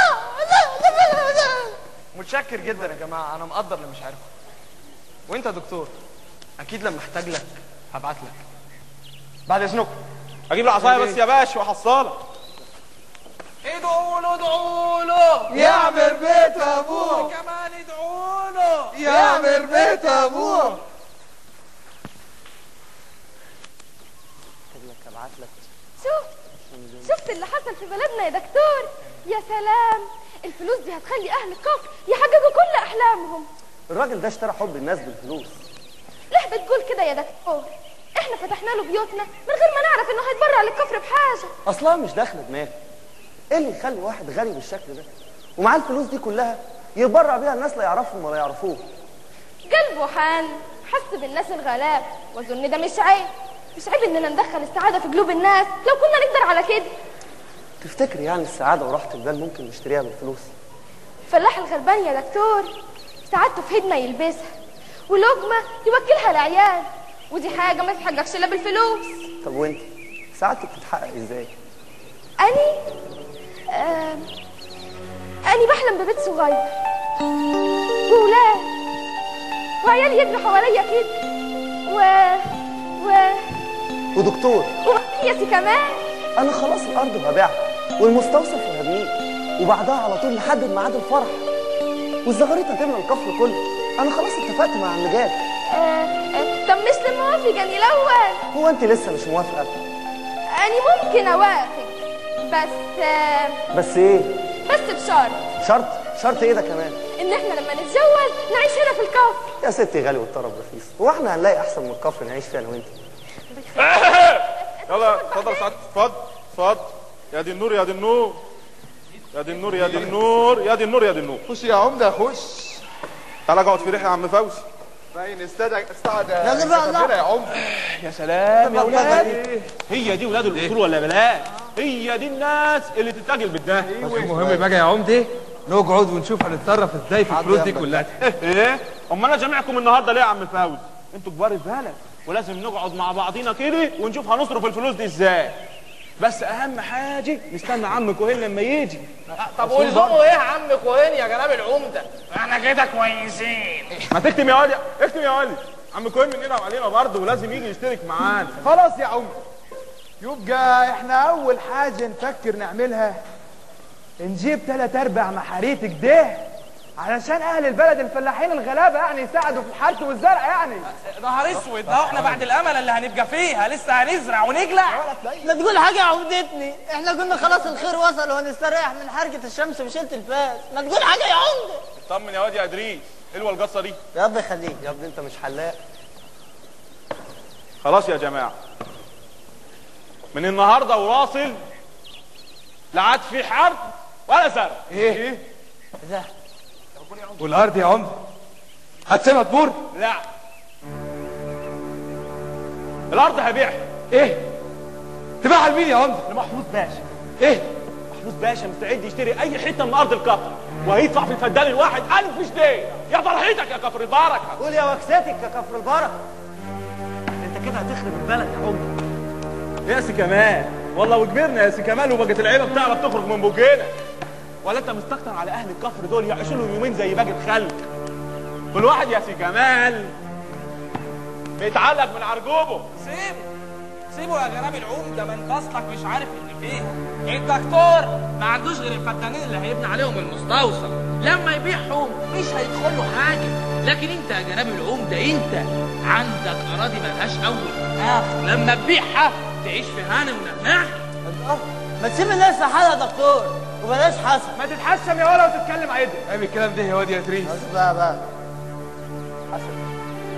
متشكر جدا يا جماعه انا مقدر اللي مش عارفه وانت يا دكتور اكيد لما احتاج لك هبعت لك بعد اذنكم اجيب له عصايه بس يا باشا وحصالك ادعوا له ادعوا له يعمل بيت أبوه. كمان ادعوا له يعمل بيت أبوه. ابعت لك شوف شفت اللي حصل في بلدنا يا دكتور يا سلام الفلوس دي هتخلي اهل الكفر يحققوا كل احلامهم الراجل ده اشترى حب الناس بالفلوس ليه بتقول كده يا دكتور احنا فتحنا له بيوتنا من غير ما نعرف انه هيتبرع للكفر بحاجه اصلا مش داخله دماغي ايه اللي يخلي واحد غني بالشكل ده ومعاه الفلوس دي كلها يتبرع بيها الناس لا يعرفهم ولا يعرفوه قلبه حان حس بالناس الغلاب واظن ده مش عيب مش عيب اننا ندخل السعاده في قلوب الناس لو كنا نقدر على كده تفتكر يعني السعاده وراحه البال ممكن نشتريها بالفلوس الفلاح الغلبان يا دكتور سعادته في هدمه يلبسها ولقمه يوكلها العيال ودي حاجه ما تتحققش الا بالفلوس طب وانت سعادتك بتتحقق ازاي اني آم، اني بحلم ببيت صغير وولاد وعيال يجروا حواليا كده و و ودكتور ومقياسي كمان انا خلاص الارض وهبيعها والمستوصف وهبنيه وبعدها على طول نحدد ميعاد الفرح والزغاريط هتملى الكفر كله انا خلاص اتفقت مع عم جاد آه، آه، طب مش موافق اني الاول هو انت لسه مش موافقه اني ممكن اوافق بس آه، بس ايه بس بشرط شرط شرط ايه ده كمان ان احنا لما نتجوز نعيش هنا في الكفر يا ستي غالي والطرب رخيص هو احنا هنلاقي احسن من الكفر نعيش فيه انا وانت يلا اتفضل سعاده اتفضل اتفضل يا دي النور يا دي النور يا دي النور يا دي النور يا دي النور يا دي النور خش يا عمده خش تعالى اقعد في ريح يا عم فوزي باين استدعى استعد يلا بقى الله. يا عمده يا سلام يا الله ولاد هي دي ولاد الاصول ولا بلاش هي دي الناس اللي تتاجل بالده بس المهم بقى يا عمدي نقعد ونشوف هنتصرف ازاي في الفلوس دي كلها ايه امال انا جامعكم النهارده ليه يا عم فوزي انتوا كبار البلد ولازم نقعد مع بعضينا كده ونشوف هنصرف الفلوس دي ازاي بس اهم حاجه نستنى عم كوهين لما يجي طب ولزومه ايه يا عم كوهين يا جناب العمده احنا كده كويسين ما تكتم يا ولي اكتم يا ولي عم كوهين مننا وعلينا برضه ولازم يجي يشترك معانا خلاص يا عمر يبقى احنا اول حاجه نفكر نعملها نجيب تلات ارباع محاريت كده علشان اهل البلد الفلاحين الغلابه يعني يساعدوا في الحرث والزرع يعني نهار اسود ده احنا بعد الامل اللي هنبقى فيها لسه هنزرع ونجلع ما تقول حاجه يا عمدتني احنا قلنا خلاص الخير وصل وهنستريح من حركه الشمس وشلت الفاس ما تقول حاجه يا عمده اطمن يا واد يا ادريس حلوه القصه دي يا رب يخليك يا ابني انت مش حلاق خلاص يا جماعه من النهارده وراصل لا عاد في حرب ولا زرع ايه ده والارض يا عمدي هتسيبها تبور لا الارض هبيعها ايه تبيعها لمين يا عمدي لمحفوظ باشا ايه محفوظ باشا مستعد يشتري اي حته من ارض الكفر وهيدفع في الفدان الواحد ألف جنيه يا فرحتك يا كفر البركه قول يا وكستك يا كفر البركه انت كده هتخرب البلد يا عمده يا سي كمال والله وكبرنا يا سي كمال وبقت العيبه بتعرف تخرج من بوجينا ولا انت مستكتر على اهل الكفر دول يعيشوا لهم يومين زي باقي الخلق كل واحد يا سي كمال بيتعلق من عرجوبه سيبه سيبه يا جناب العمده من اصلك مش عارف اللي فيه الدكتور ما عندوش غير الفدانين اللي هيبني عليهم المستوصف لما يبيعهم مش هيدخل له حاجه لكن انت يا جناب العمده انت عندك اراضي ملهاش اول اخر لما تبيعها تعيش في هنا ونعناع ما تسيب الناس في حالها يا دكتور وبلاش حسن ما تتحشم يا ولا وتتكلم عدل عيب الكلام ده يا واد يا ادريس بقى بقى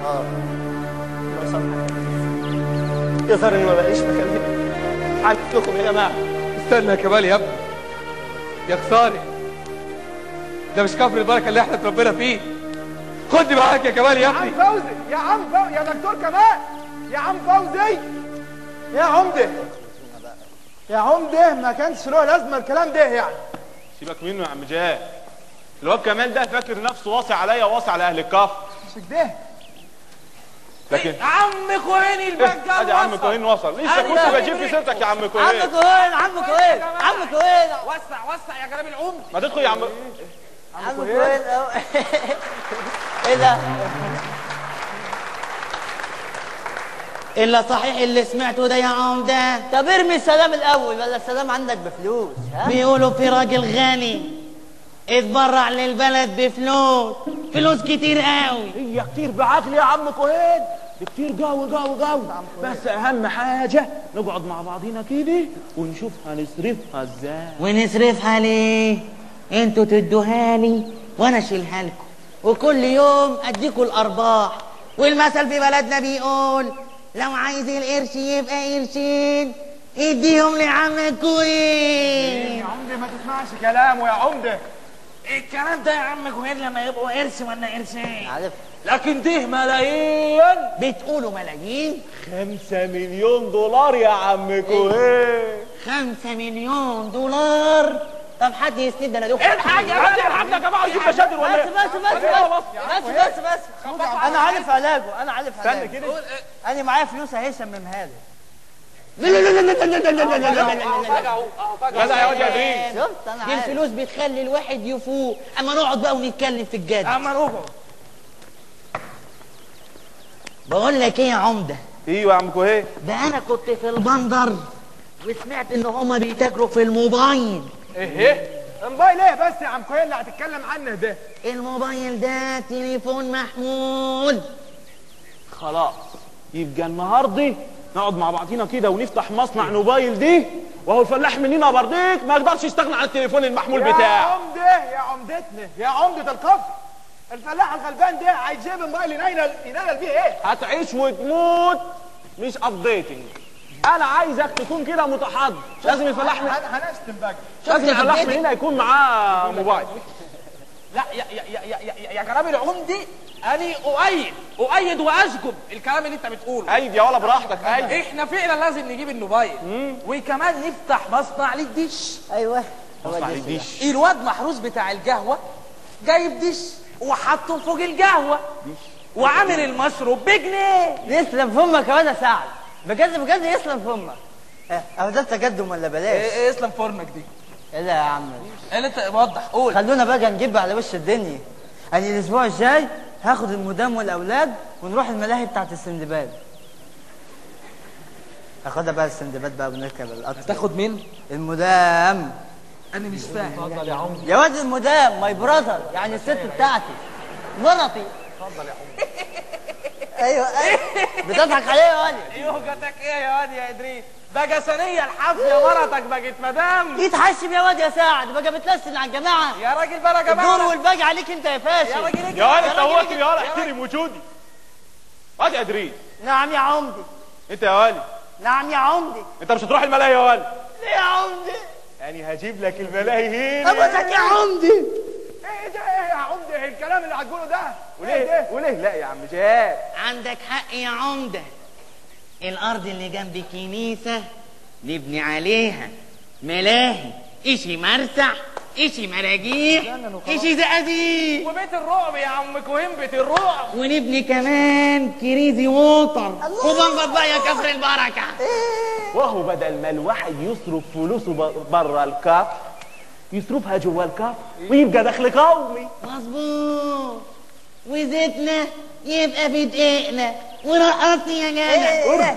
اه لو سمحت يظهر ان ما بقيش مكان هنا عندكم يا جماعه استنى يا كمال يا ابني يا خساري ده مش كفر البركه اللي احنا اتربينا فيه خدني معاك يا كمال يا ابني عم فوزي يا عم فوزي يا دكتور كمال يا عم فوزي يا عمده يا عمده ما كانش له لازمه الكلام ده يعني سيبك منه يا عم جاد الواد كمال ده فاكر نفسه واصي عليا وواصي على اهل الكفر مش كده لكن عم كوهين البجال ادي يا عم كوهين وصل لسه كنت أنا بجيب في سيرتك يا عم عم كوهين كوهين عم كوهين عم كوهين وسع وسع يا جلاب العمر ما تدخل يا عم عم كوهين أهو. ايه ده الا صحيح اللي سمعته ده يا عمده طب ارمي السلام الاول ولا السلام عندك بفلوس ها بيقولوا في راجل غني اتبرع للبلد بفلوس فلوس كتير قوي هي كتير بعقل يا عم كوهين دي كتير قوي قوي قوي بس اهم حاجه نقعد مع بعضينا كده ونشوف هنصرفها ازاي ونصرفها ليه انتوا تدوها لي وانا اشيلها لكم وكل يوم اديكوا الارباح والمثل في بلدنا بيقول لو عايز القرش يبقى قرشين اديهم لعم كوين يا عمده ما تسمعش كلامه يا عمده الكلام ده يا عم كوهين لما يبقوا قرش ولا قرشين عارف لكن ده ملايين بتقولوا ملايين خمسة مليون دولار يا عم كوهين خمسة مليون دولار طب حد يسند ده انا دوخ الحاج يا جدع الحاج يا جماعه نجيب مشاكل ولا بس بس بس بس بس بس بس انا عارف علاجه انا عارف استنى علاجه كده انا معايا فلوس اهي سممها لي جدع يا واد يا دريم شفت انا دي عارف الفلوس بتخلي الواحد يفوق اما نقعد بقى ونتكلم في الجد اما نقعد بقول لك ايه يا عمده ايوه يا عم كوهين ده انا كنت في البندر وسمعت ان هما بيتاجروا في الموبايل ايه ايه موبايل ايه بس يا عم كوهين اللي هتتكلم عنه ده الموبايل ده تليفون محمول خلاص يبقى النهارده نقعد مع بعضينا كده ونفتح مصنع موبايل دي وهو الفلاح مننا برضيك ما يقدرش يستغنى عن التليفون المحمول يا بتاعه عمده يا عمدتنا يا عمده الكفر الفلاح الغلبان ده هيجيب موبايل ينيل ينيل بيه ايه هتعيش وتموت مش ابديتنج انا عايزك تكون كده متحضر لازم الفلاح من... هن- هنشتم بقى لازم الفلاح مننا يكون معاه موبايل لا يا يا يا يا يا, يا جلاب العمدي اني اؤيد اؤيد واشجب الكلام اللي انت بتقوله ايد يا ولا براحتك ايد احنا فعلا لازم نجيب الموبايل وكمان نفتح مصنع للدش ايوه مصنع الديش الواد محروس بتاع القهوه جايب دش وحطه فوق القهوه وعامل المشروب بجنيه يسلم فمك يا واد يا سعد بجد بجد يسلم فمك اه، اهو ده تقدم ولا بلاش ايه ايه اسلم فرنك دي ايه ده يا عم ايه اللي انت وضح قول خلونا بقى نجيب على وش الدنيا انا الاسبوع الجاي هاخد المدام والاولاد ونروح الملاهي بتاعت السندباد هاخدها بقى السندباد بقى ونركب القطر تاخد مين المدام انا مش فاهم اتفضل يا عم يا واد المدام ماي براذر يعني الست بتاعتي مرتي اتفضل يا عم ايوه ايوه بتضحك عليا يا ولد يوجتك ايه يا واد يا ادريس بقى ثانيه الحظ يا مرتك بقت مدام يتحشم يا واد يا سعد بقى بتلسن على الجماعه يا راجل بقى يا الدور جماعه والباقي عليك انت يا فاشل يا راجل اجري. يا ولا يا انت راجل هو اجري. يا ولا احترم وجودي واد يا ادريس نعم يا عمدي انت يا ولي نعم يا عمدي انت مش هتروح الملاهي يا ولي ليه يا عمدي يعني هجيب لك الملاهي هنا ابوسك يا عمدي ايه ده ايه يا عمده ايه الكلام اللي هتقوله ده ايه ده وليه وليه لا يا عم جاد عندك حق يا عمدة الأرض اللي جنب الكنيسة نبني عليها ملاهي إشي مرسع إشي مراجيح إشي زقازيق وبيت الرعب يا عم كوهين بيت الرعب ونبني كمان كريزي ووتر وبنبط بقى يا كفر البركة وهو بدل ما الواحد يصرف فلوسه ب- بره الكاف يصرفها جوا الكاف ويبقى دخل قومي مظبوط وزيتنا يبقى في دقيقنا ورقصني يا جدع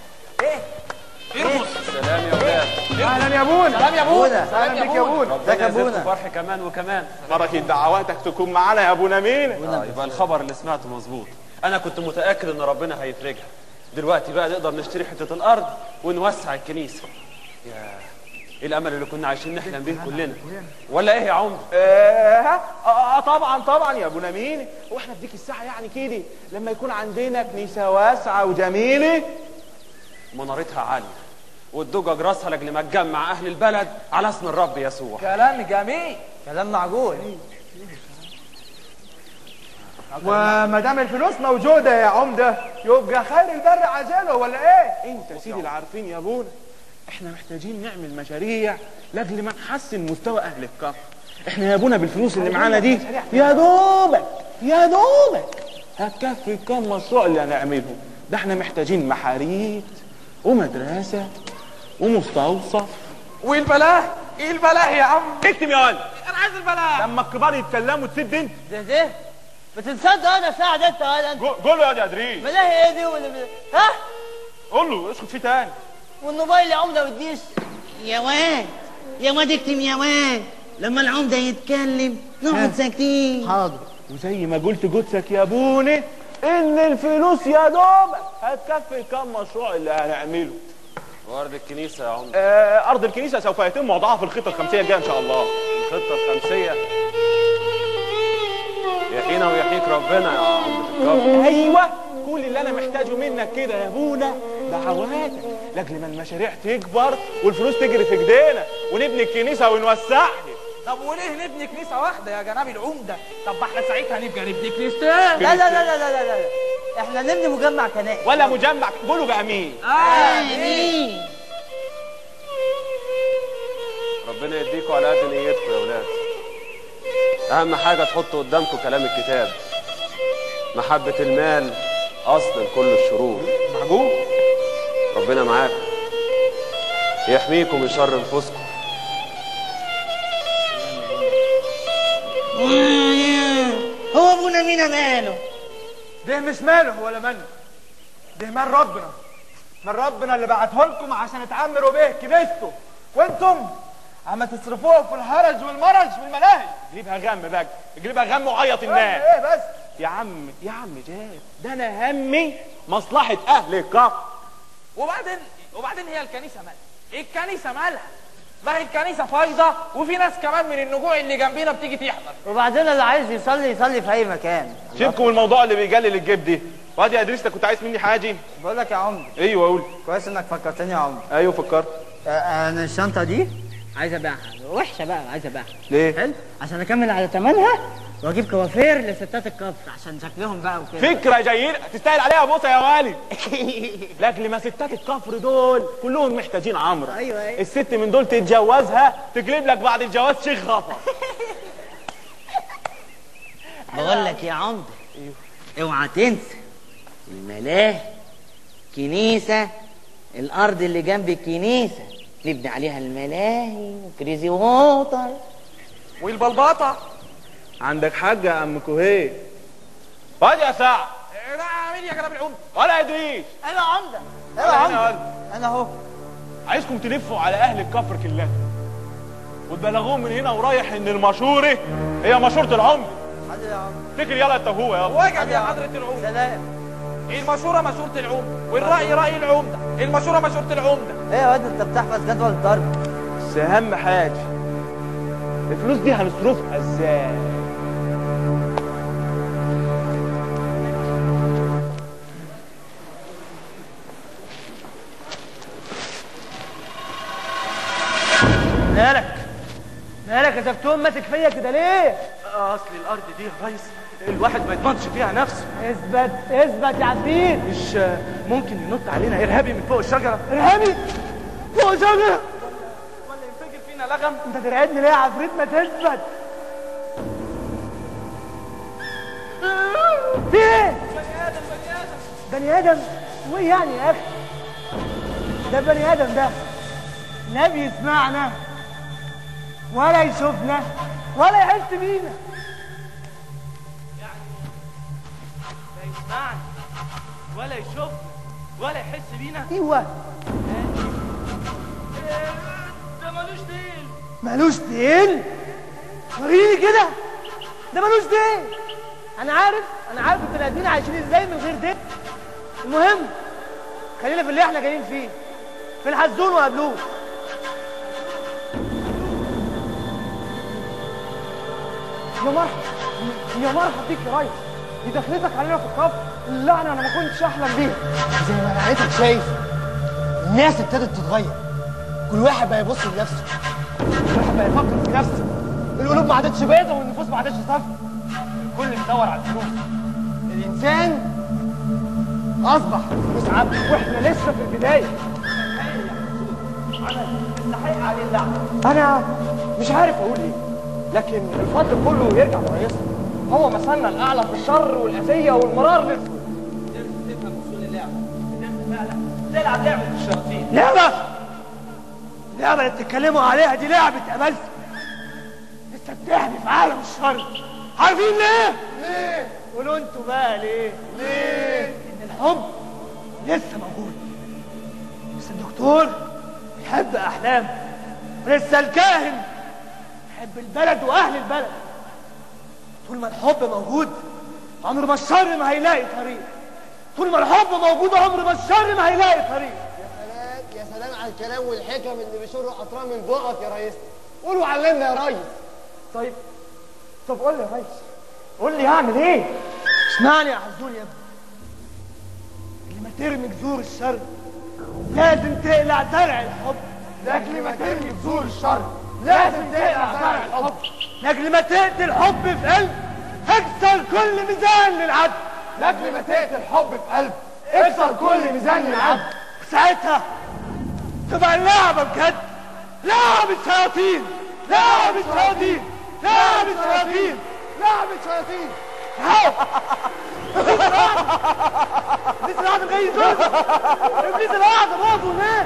سلام يا ولاد اهلا يا ابونا سلام يا ابونا اهلا بك يا ابونا ازيك يا ربنا يزيدكم ابونا فرح كمان وكمان بركة دعواتك تكون معانا يا ابونا مين آه يبقى الخبر اللي سمعته مظبوط انا كنت متاكد ان ربنا هيفرجها دلوقتي بقى نقدر نشتري حته الارض ونوسع الكنيسه يا الامل اللي كنا عايشين نحلم بيه كلنا ولا ايه يا عمر آه, آه, اه طبعا طبعا يا ابو نمين هو احنا في ديك الساعه يعني كده لما يكون عندنا كنيسه واسعه وجميله منارتها عاليه والدجج راسها لاجل ما تجمع اهل البلد على اسم الرب يسوع كلام جميل كلام معقول وما دام الفلوس موجوده يا عمده يبقى خير البر عجله ولا ايه انت يا سيدي اللي عارفين يا ابونا احنا محتاجين نعمل مشاريع لاجل ما نحسن مستوى اهل الكفر احنا يا ابونا بالفلوس اللي معانا دي يا دوبك يا دوبك هتكفي كم مشروع اللي هنعملهم ده احنا محتاجين محاريت ومدرسه ومستوصف والبلاه ايه البلاه يا عم اكتب يا ولد انا عايز البلاه لما الكبار يتكلموا تسد انت ده ده بتنصدق انا ساعد انت ولا انت قول له يا ادريس ملاهي ايه دي ولا ها قول له اسكت فيه تاني والموبايل يا عمده والديش يا واد يا واد اكتم يا واد لما العمدة يتكلم نقعد ساكتين حاضر وزي ما قلت جثك يا بوني ان الفلوس يا دوبك هتكفي كم مشروع اللي هنعمله وارد الكنيسه يا عمر آه ارض الكنيسه سوف يتم وضعها في الخطه الخمسيه الجايه ان شاء الله الخطه الخمسيه يحيينا ويحييك ربنا يا عمرو الكفر ايوه كل اللي انا محتاجه منك كده يا ابونا دعواتك لاجل ما المشاريع تكبر والفلوس تجري في ايدينا ونبني الكنيسه ونوسعها طب وليه نبني كنيسه واحده يا جناب العمده طب ما احنا ساعتها نبقى نبني كنيستين لا لا لا لا لا لا, لا. احنا نبني مجمع كنائس ولا مجمع قولوا بامين امين ربنا يديكوا على قد نيتكم يا ولاد اهم حاجه تحطوا قدامكم كلام الكتاب محبه المال اصل كل الشرور معقول ربنا معاكم يحميكم من شر انفسكم هو ابونا مين ماله ده مش ماله ولا منه ده مال ربنا مال ربنا اللي بعته لكم عشان تعمروا بيه كنيسته وانتم عم تصرفوها في الهرج والمرج والملاهي جيبها غم بقى جيبها غم وعيط الناس ايه بس يا عم يا عم جاد ده انا همي مصلحه اهل الكفر وبعدين وبعدين هي الكنيسه مالها الكنيسه مالها ما هي الكنيسه فايضه وفي ناس كمان من النجوع اللي جنبينا بتيجي تحضر وبعدين اللي عايز يصلي يصلي في اي مكان سيبكم من الموضوع اللي بيجلل الجيب دي وادي يا ادريس انت كنت عايز مني حاجه بقول لك يا عمرو ايوه قول كويس انك فكرتني يا عمرو ايوه فكرت آه، انا الشنطه دي عايز ابيعها وحشه بقى عايز ابيعها ليه حلو عشان اكمل على ثمنها واجيب كوافير لستات الكفر عشان شكلهم بقى وكده فكره جيده تستاهل عليها بوسه يا والي لاجل ما ستات الكفر دول كلهم محتاجين عمره ايوه ايوه الست من دول تتجوزها تجلب لك بعد الجواز شيخ غفر بقول لك يا عمدة اوعى تنسى الملاهي كنيسة الأرض اللي جنب الكنيسة نبني عليها الملاهي وكريزي ووتر والبلباطه عندك حاجه يا عم كوهيه وادي يا سعد لا مين يا جناب العمده ولا يا ادريس انا عمده انا ولا انا عمده ولا انا اهو عايزكم تلفوا على اهل الكفر كلها وتبلغوهم من هنا ورايح ان المشوره هي مشوره العمر حاضر يا عمده افتكر يلا انت هو يلا وجب يا حضره العمده سلام المشوره مشوره العمده والراي راي العمده المشوره مشوره العمده ايه يا واد انت بتحفظ جدول الضرب بس اهم حاجه الفلوس دي هنصرفها ازاي مالك مالك يا زفتون ماسك فيا كده ليه اصل الارض دي يا ريس الواحد ما يضمنش فيها نفسه اثبت اثبت يا عفريت مش ممكن ينط علينا ارهابي من فوق الشجره ارهابي فوق شجره ولا ينفجر فينا لغم انت ترعدني ليه يا عفريت ما تثبت في ايه بني ادم بني ادم بني ادم وايه يعني يا اخي ده بني ادم ده لا بيسمعنا ولا يشوفنا ولا يحس بينا لا يسمعنا ولا يشوفنا ولا يحس بينا ايوه ده ملوش ديل ملوش ديل وريني كده ده ملوش ديل انا عارف انا عارف البني ادمين عايشين ازاي من غير ديل المهم خلينا في اللي احنا جايين فيه في الحزون وقبلوه يا مرحبا يا مرحبا بيك يا ريس دي دخلتك علينا في الكفر اللعنه انا ما كنتش احلم بيها زي ما لعنتك شايف الناس ابتدت تتغير كل واحد بقى يبص لنفسه كل واحد بقى يفكر في نفسه القلوب ما عادتش بيضة والنفوس ما عادتش صفرا الكل بيدور على الفلوس الانسان اصبح فلوس عبد واحنا لسه في البدايه الحقيقه عليه اللعنه انا مش عارف اقول ايه لكن الفضل كله يرجع لرئيسنا هو مثلنا الاعلى في الشر والاذيه والمرار للفلوس تفهم اصول اللعبه تلعب لعبه الشياطين لعبه اللعبه اللي بتتكلموا عليها دي لعبه امل لسه بتحمي في عالم الشر عارفين ليه؟ ليه؟ قولوا انتوا بقى ليه؟ ليه؟ ان الحب لسه موجود لسه الدكتور بيحب احلام ولسه الكاهن بيحب البلد واهل البلد طول ما الحب موجود عمر ما الشر ما هيلاقي طريق طول ما الحب موجود عمر ما الشر ما هيلاقي طريق سلام يا سلام على الكلام والحكم اللي بيشروا اطراف من بقك يا ريس قول وعلمنا يا ريس طيب طب قول لي يا ريس قول لي هعمل ايه اسمعني يا حزون يا ابني اللي ما ترمي جذور الشر لازم تقلع زرع الحب لاجل ما ترمي جذور الشر لازم تقلع زرع الحب لاجل ما تقتل الحب في قلب اكسر كل ميزان للعدل لاجل ما تقتل الحب في قلب اكسر كل ميزان للعدل ساعتها تبقى اللعبة بجد لعبة شياطين لعبة شياطين لعبة شياطين لعبة شياطين ابليس القعدة جاي يزور ابليس القعدة برضه هناك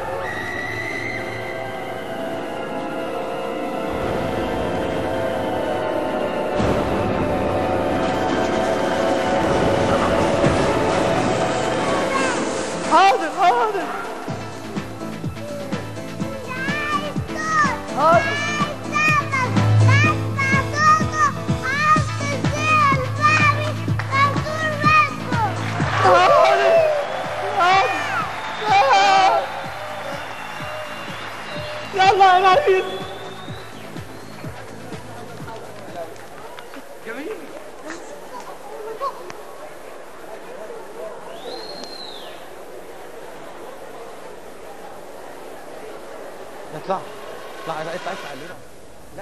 حاضر حاضر حاضر يلا يا نبيل جميل اطلع اطلع اطلع اطلع اطلع علينا لا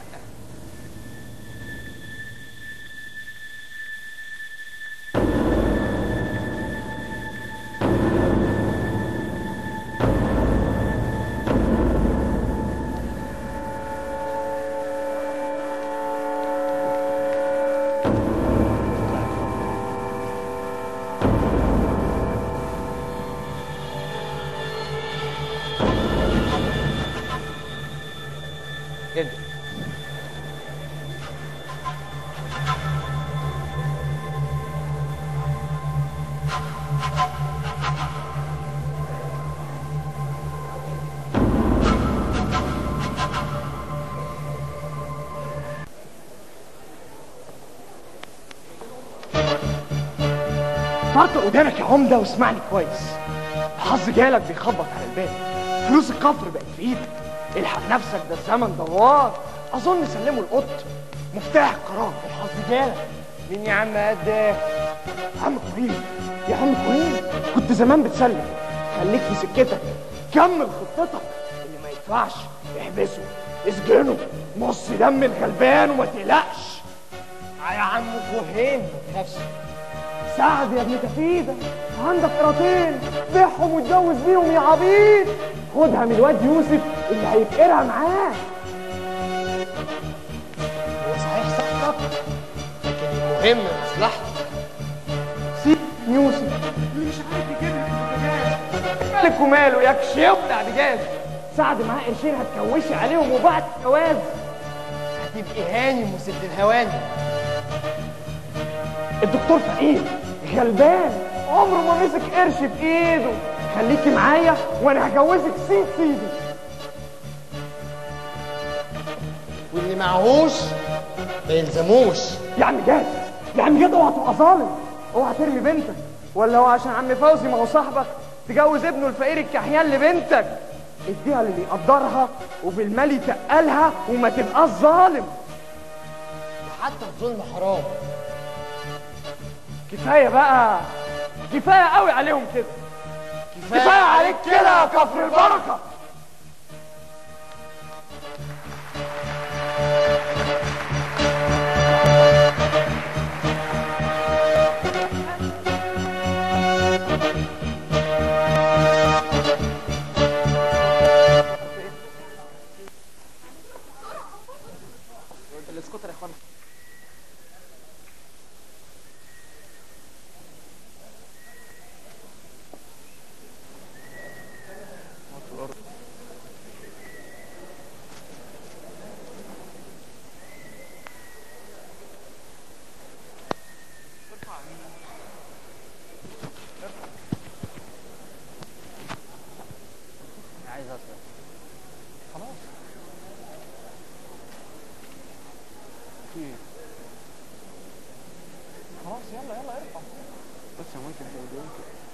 انت طرطق ودانك يا عمده واسمعني كويس الحظ جالك بيخبط على الباب فلوس الكفر بقت في ايدك الحق نفسك ده الزمن دوار اظن سلمه القط مفتاح القرار الحظ جالك مين يا عم قد ايه عم كريم يا عم كريم كنت زمان بتسلم خليك في سكتك كمل خطتك اللي ما يدفعش احبسه اسجنه مص دم الغلبان وما تقلقش يا عم فهيم ما تخافش سعد يا ابن كفيدة عندك قراطين بيعهم واتجوز بيهم يا عبيط خدها من الواد يوسف اللي هيفقرها معاه هو صحيح صاحبك لكن المهم مصلحتك سيب يوسف اللي مش عارف يجيب لك البوتاجاز مالك وماله يا كشيو بتاع بجاز سعد معاه قرشين هتكوشي عليهم وبعد الجواز هتبقي هانم وست الهوانم الدكتور فقير غلبان عمره ما مسك قرش في ايده خليكي معايا وانا هجوزك سيد سيدي واللي معهوش ما يلزموش يا عم جاد يا عم جاد اوعى تبقى ظالم اوعى ترمي بنتك ولا هو عشان عم فوزي ما هو صاحبك تجوز ابنه الفقير الكحيان لبنتك اديها للي يقدرها وبالمال يتقلها وما تبقاش ظالم حتى الظلم حرام كفايه بقى كفايه قوي عليهم كده كفايه عليك كده يا كفر البركه الاسكوتر يا اخوانا عايز اصلا خلاص خلاص يلا يلا ارفع بس يا ممكن تقول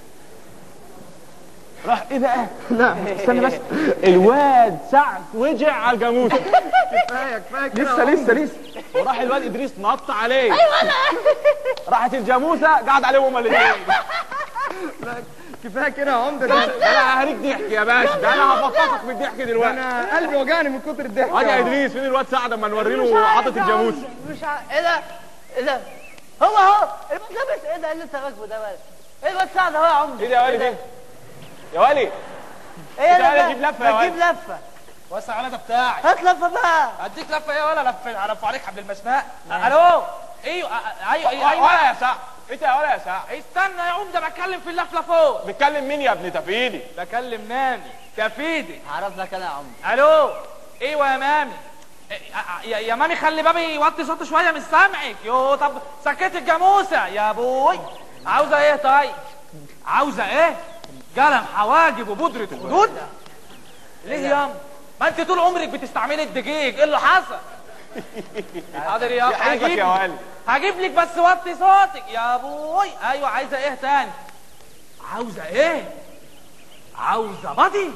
راح ايه بقى؟ لا استنى بس الواد سعد وجع على الجاموسه كفايه كفايه كده لسه يا لسه عمدة. لسه وراح الواد ادريس نط عليه ايوه انا راحت الجاموسه قعد عليهم هما الاثنين كفايه كده يا عمده ده انا هريك ضحك يا باشا ده انا هفطسك من الضحك دلوقتي انا قلبي وجعني من كتر الضحك وادي يا ادريس فين الواد سعد اما نوري له حاطط الجاموسه مش ع... ايه ده؟ ايه ده؟ هو اهو الواد لابس ايه ده اللي انت راكبه ده بقى؟ ايه الواد سعد اهو يا عمده ايه ده يا ولي ده؟ يا ولي ايه ده ده؟ ولا جيب لفة يا ما ولد. تجيب لفه وسع على ده بتاعي هات لفه بقى اديك لفه ايه ولا لفه هلف عليك حبل المشناق الو ايوه ايوه ايوه ايوه ولا يا سعد انت يا ولا يا سعد استنى يا عمده بتكلم في اللفه فوق بتكلم مين يا ابن تفيدي بكلم مامي تفيدي هعرف لك انا يا عمده الو ايوه يا مامي إيه، آه، يا يا مامي خلي بابي يوطي صوته شويه مش سامعك يو طب سكت الجاموسه يا ابوي عاوزه ايه طيب عاوزه ايه قلم حواجب وبودره خدود ليه يا أم؟ ما انت طول عمرك بتستعملي الدقيق ايه اللي حصل حاضر يا يحرجك هجيب يا ولد. هجيب لك بس وطي صوتك يا ابوي ايوه عايزه ايه تاني عاوزه ايه عاوزه بادي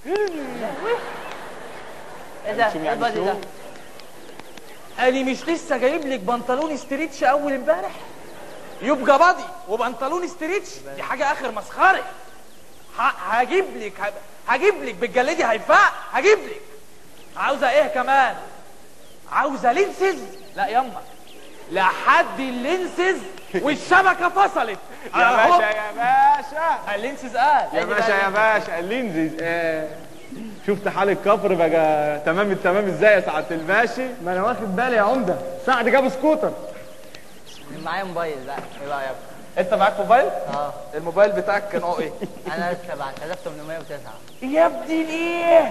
ايه ده؟ ايه البادي ده؟ انا مش لسه جايب لك بنطلون استريتش اول امبارح يبقى بادي وبنطلون استريتش دي حاجه اخر مسخره ه- هجيب لك ه- هجيب لك بالجلدي هيفاء هجيب لك عاوزه ايه كمان عاوزه لينسز لا يما لحد اللينسز والشبكه فصلت يا أهو. باشا يا باشا اللينسز قال يا باشا يا باشا اللينزز آه. شفت حال الكفر بقى تمام التمام ازاي يا سعاده الباشا ما انا واخد بالي يا عمده سعد جاب سكوتر معايا موبايل بقى ايه بقى يا ابني؟ انت معاك موبايل اه الموبايل بتاعك نوعه ايه انا 7809 يا ابني ليه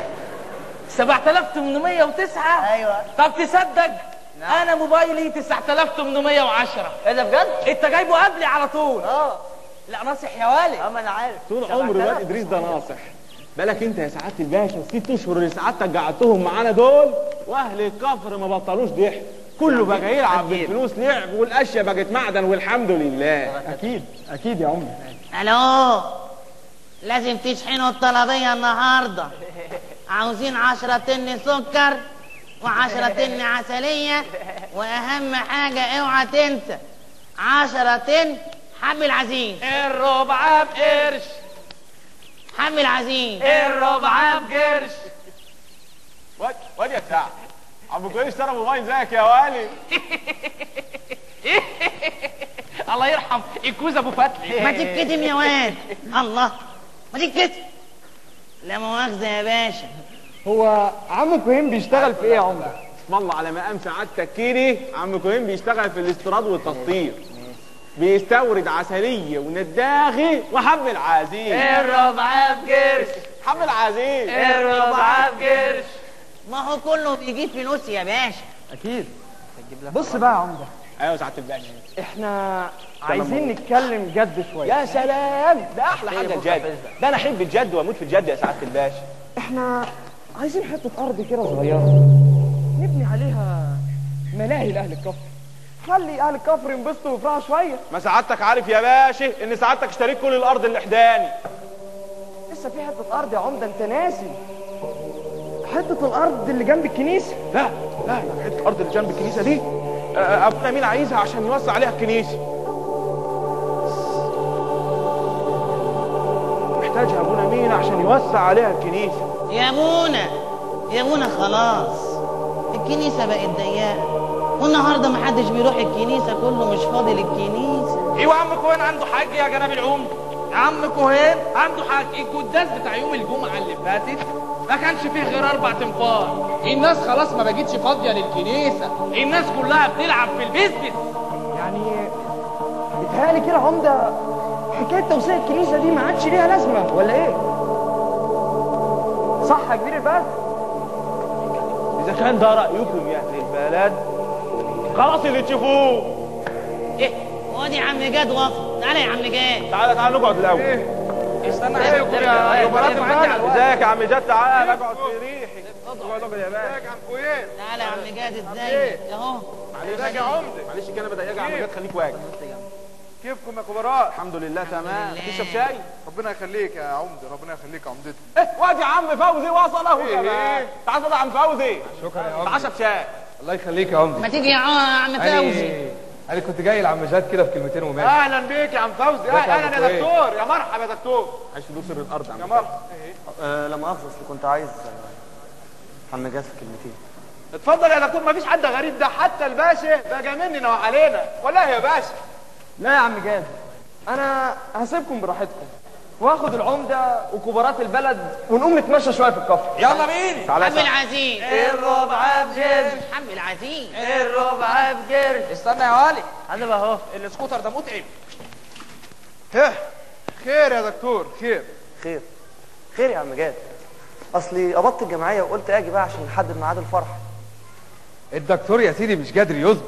7809 ايوه طب تصدق انا موبايلي 9810 ايه ده بجد؟ انت جايبه قبلي على طول اه لا ناصح يا والد اه ما انا عارف طول عمر الواد ادريس ده ناصح بالك انت يا سعاده الباشا الست اشهر اللي سعادتك قعدتهم معانا دول واهل الكفر ما بطلوش ضحك كله بقى يلعب بالفلوس لعب والاشياء بقت معدن والحمد لله اكيد اكيد يا عمده الو لازم تشحنوا الطلبية النهاردة عاوزين عشرة طن سكر وعشرة طن عسلية وأهم حاجة اوعى تنسى عشرة طن حب العزيز الربع بقرش حب العزيز الربع بقرش واد واد يا سعد عم كويس اشترى موبايل زيك يا والي الله يرحم الكوز ابو فتحي ما تتكتم يا واد الله ما تتكتم لا مؤاخذة يا باشا هو عم كوهين بيشتغل في ايه يا عمده اسم الله على مقام سعادتك كده عم كوهين بيشتغل في الاستيراد والتسطير بيستورد عسلية ونداغي وحب العزيز الربع بقرش حب العزيز الربع بقرش ما هو كله بيجيب فلوس يا باشا اكيد بص بقى يا عمده ايوه يا سعاده الباشا احنا عايزين نتكلم جد شويه يا سلام ده احلى حاجه الجد ده انا احب الجد واموت في الجد يا سعاده الباشا احنا عايزين حته ارض كده صغيره نبني عليها ملاهي لاهل الكفر خلي اهل الكفر ينبسطوا ويفرحوا شويه ما سعادتك عارف يا باشا ان سعادتك اشتريت كل الارض اللي حداني لسه في حته ارض يا عمده انت ناسي حته الارض اللي جنب الكنيسه لا لا لا حته الارض اللي جنب الكنيسه دي آه، ابونا مين عايزها عشان يوسع عليها الكنيسه محتاجها ابونا مين عشان يوسع عليها الكنيسه يا منى يا منى خلاص الكنيسة بقت ضيقة والنهاردة محدش بيروح الكنيسة كله مش فاضي للكنيسة ايوه يا عم كوهين عنده حاج يا جناب العمده يا عم كوهين عنده حاج القداس بتاع يوم الجمعه اللي فاتت ما كانش فيه غير اربع تنفار الناس خلاص ما بقتش فاضيه للكنيسه الناس كلها بتلعب في البيزنس يعني بيتهيألي كده عمده حكايه توسيع الكنيسه دي ما عادش ليها لازمه ولا ايه؟ صح يا كبير البلد؟ اذا كان ده رايكم يا اهل البلد خلاص اللي تشوفوه ايه وادي يا عم جاد وصل تعالى يا عم جاد تعالى تعالى نقعد الاول استنى ايه يا يا ازيك يا عم جاد تعالى اقعد في ريحي اقعد اقعد يا باشا ازيك يا عم كويس تعالى يا عم جاد ازيك اهو معلش يا عمده معلش كده بضايقك يا عم جاد خليك واجب كيفكم يا كبراء الحمد لله تمام تشرب شاي ربنا يخليك يا عمده ربنا يخليك يا عمدتي ايه وادي عم فوزي وصل اهو إيه كمان إيه؟ تعال صل يا عم فوزي شكرا يا تعال اشرب شاي الله يخليك يا عمدي ما تيجي يا عم فوزي انا انا كنت جاي لعم جاد كده في كلمتين وماشي اهلا بيك يا عم فوزي ازيك يا عم اهلا يا كويس؟ دكتور يا مرحبا يا دكتور عايش في سر الارض يا مرحبا آه لا مؤاخذة اصل كنت عايز آه، عم جاد في كلمتين اتفضل يا دكتور مفيش حد غريب ده حتى الباشا بقى مننا وعلينا والله يا باشا لا يا عم جاد انا هسيبكم براحتكم واخد العمده وكبارات البلد ونقوم نتمشى شويه في الكفر يلا بينا تعالى عم العزيز الربع بجرش عم العزيز الربع بجرش استنى يا والي انا اهو السكوتر ده متعب ها خير يا دكتور خير خير خير يا عم جاد اصلي قبضت الجمعيه وقلت اجي بقى عشان نحدد ميعاد الفرح الدكتور يا سيدي مش قادر يصبر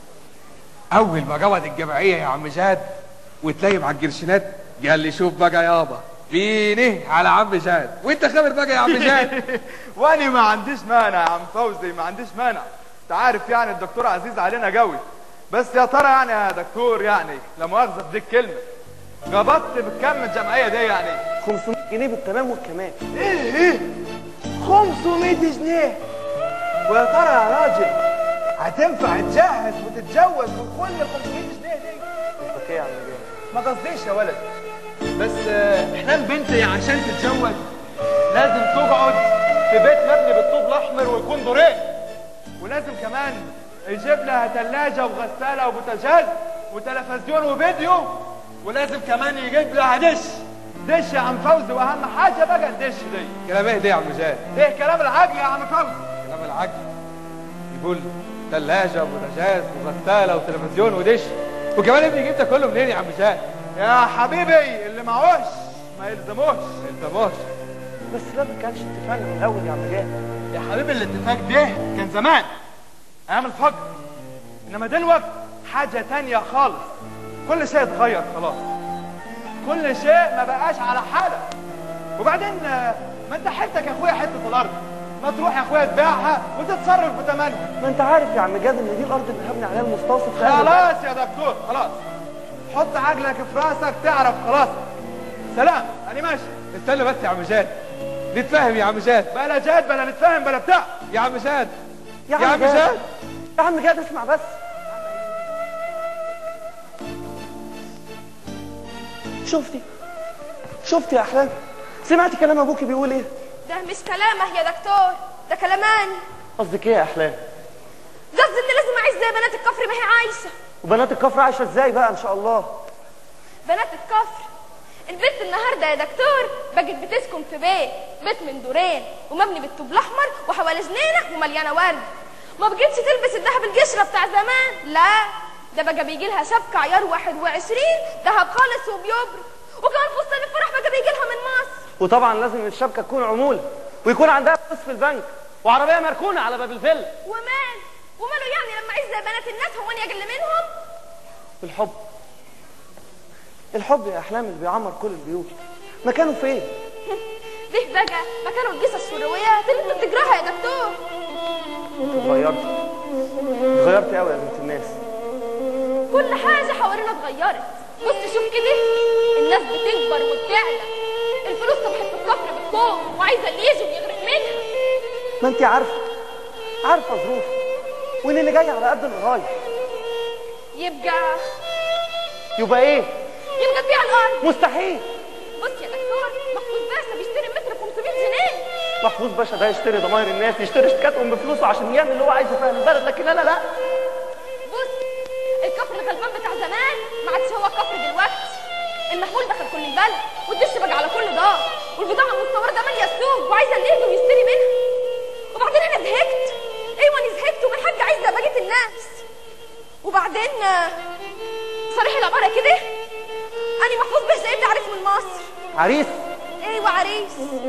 اول ما جود الجمعيه يا عم جاد وتلاقي على الجرشينات قال لي شوف بقى يابا بينه على عم جاد وانت خبر بقى يا عم جاد وانا ما عنديش مانع يا عم فوزي ما عنديش مانع انت عارف يعني الدكتور عزيز علينا قوي بس يا ترى يعني يا دكتور يعني لا مؤاخذه في دي الكلمه غبطت بكم الجمعيه دي يعني 500 جنيه بالتمام والكمال ايه ايه 500 جنيه ويا ترى يا راجل هتنفع تجهز وتتجوز من كل ال 500 جنيه دي قصدك ايه يا عم جاد ما قصديش يا ولد بس آه، احنا البنت عشان تتجوز لازم تقعد في بيت مبني بالطوب الاحمر ويكون دورين ولازم كمان يجيب لها ثلاجه وغساله وبوتاجاز وتلفزيون وفيديو ولازم كمان يجيب لها دش دش يا عم فوزي واهم حاجه بقى الدش دي كلام ايه ده يا عم جاد ايه كلام العقل يا عم فوزي كلام العجل يقول ثلاجه وبوتاجاز وغساله وتلفزيون ودش وكمان ابني جبت كله منين يا عم جاد يا حبيبي اللي معوش ما يلزموش ما يلزموش بس ده ما كانش اتفقنا من الاول يا عم جاد يا حبيبي الاتفاق ده كان زمان ايام الفجر انما دلوقتي حاجه تانية خالص كل شيء اتغير خلاص كل شيء ما بقاش على حاله وبعدين آه، ما انت حتك يا اخويا حته الارض ما تروح يا اخويا تبيعها وتتصرف بثمنها ما انت عارف يا عم جاد ان دي الارض اللي هبني عليها المستوصف في أهل البلد. خلاص يا دكتور خلاص حط عقلك في راسك تعرف خلاص سلام انا ماشي استنى بس يا عم جاد نتفاهم يا عم جاد بلا جاد بلا نتفاهم بلا بتاع يا عم جاد يا يا عم جاد يا عم جاد اسمع بس شفتي شفتي يا احلام سمعتي كلام ابوكي بيقول ايه ده مش كلامه يا دكتور ده كلاماني قصدك ايه يا احلام قصدي ان لازم اعيش زي بنات الكفر ما هي عايشه وبنات الكفر عايشه ازاي بقى ان شاء الله بنات الكفر البنت النهارده يا دكتور بقت بتسكن في بيت بيت من دورين ومبني بالطوب الاحمر وحوالي جنينه ومليانه ورد ما بقتش تلبس الذهب القشره بتاع زمان لا ده بقى بيجي لها شبكه عيار 21 ذهب خالص وبيبرق وكمان فستان الفرح بقى بيجي لها من مصر وطبعا لازم الشبكه تكون عموله ويكون عندها فلوس في البنك وعربيه مركونه على باب الفيلا ومال وماله يعني لما اعيش زي بنات الناس هو انا اقل منهم الحب الحب يا احلام اللي بيعمر كل البيوت مكانه فين ده بقى مكانه القصص الشرويات اللي انت بتقراها يا دكتور اتغيرت اتغيرت قوي يا بنت الناس كل حاجه حوالينا اتغيرت بص شوف كده الناس بتكبر وبتعلى الفلوس طمحت في الكفر بالكوم وعايزه اللي يجي ويغرق منها ما انت عارفه عارفه ظروفي وان اللي جاي على قد اللي رايح يبقى يبقى ايه يبقى تبيع الارض مستحيل بص يا دكتور محفوظ باشا بيشتري متر ب 500 جنيه محفوظ باشا ده يشتري ضماير الناس يشتري شيكاتهم بفلوسه عشان يعمل اللي هو عايزه في البلد لكن انا لا بص الكفر الغلبان بتاع زمان ما عادش هو الكفر دلوقتي المحمول دخل كل البلد والدش بقى على كل دار والبضاعه المستورده ماليه السوق وعايزه اللي يجي ويشتري منها وبعدين انا زهقت ايوه انا زهقت ومن حاجه عايزه بقيه الناس وبعدين آه، صريح العباره كده انا محفوظ باشا ابني عريس من مصر عريس ايوه عريس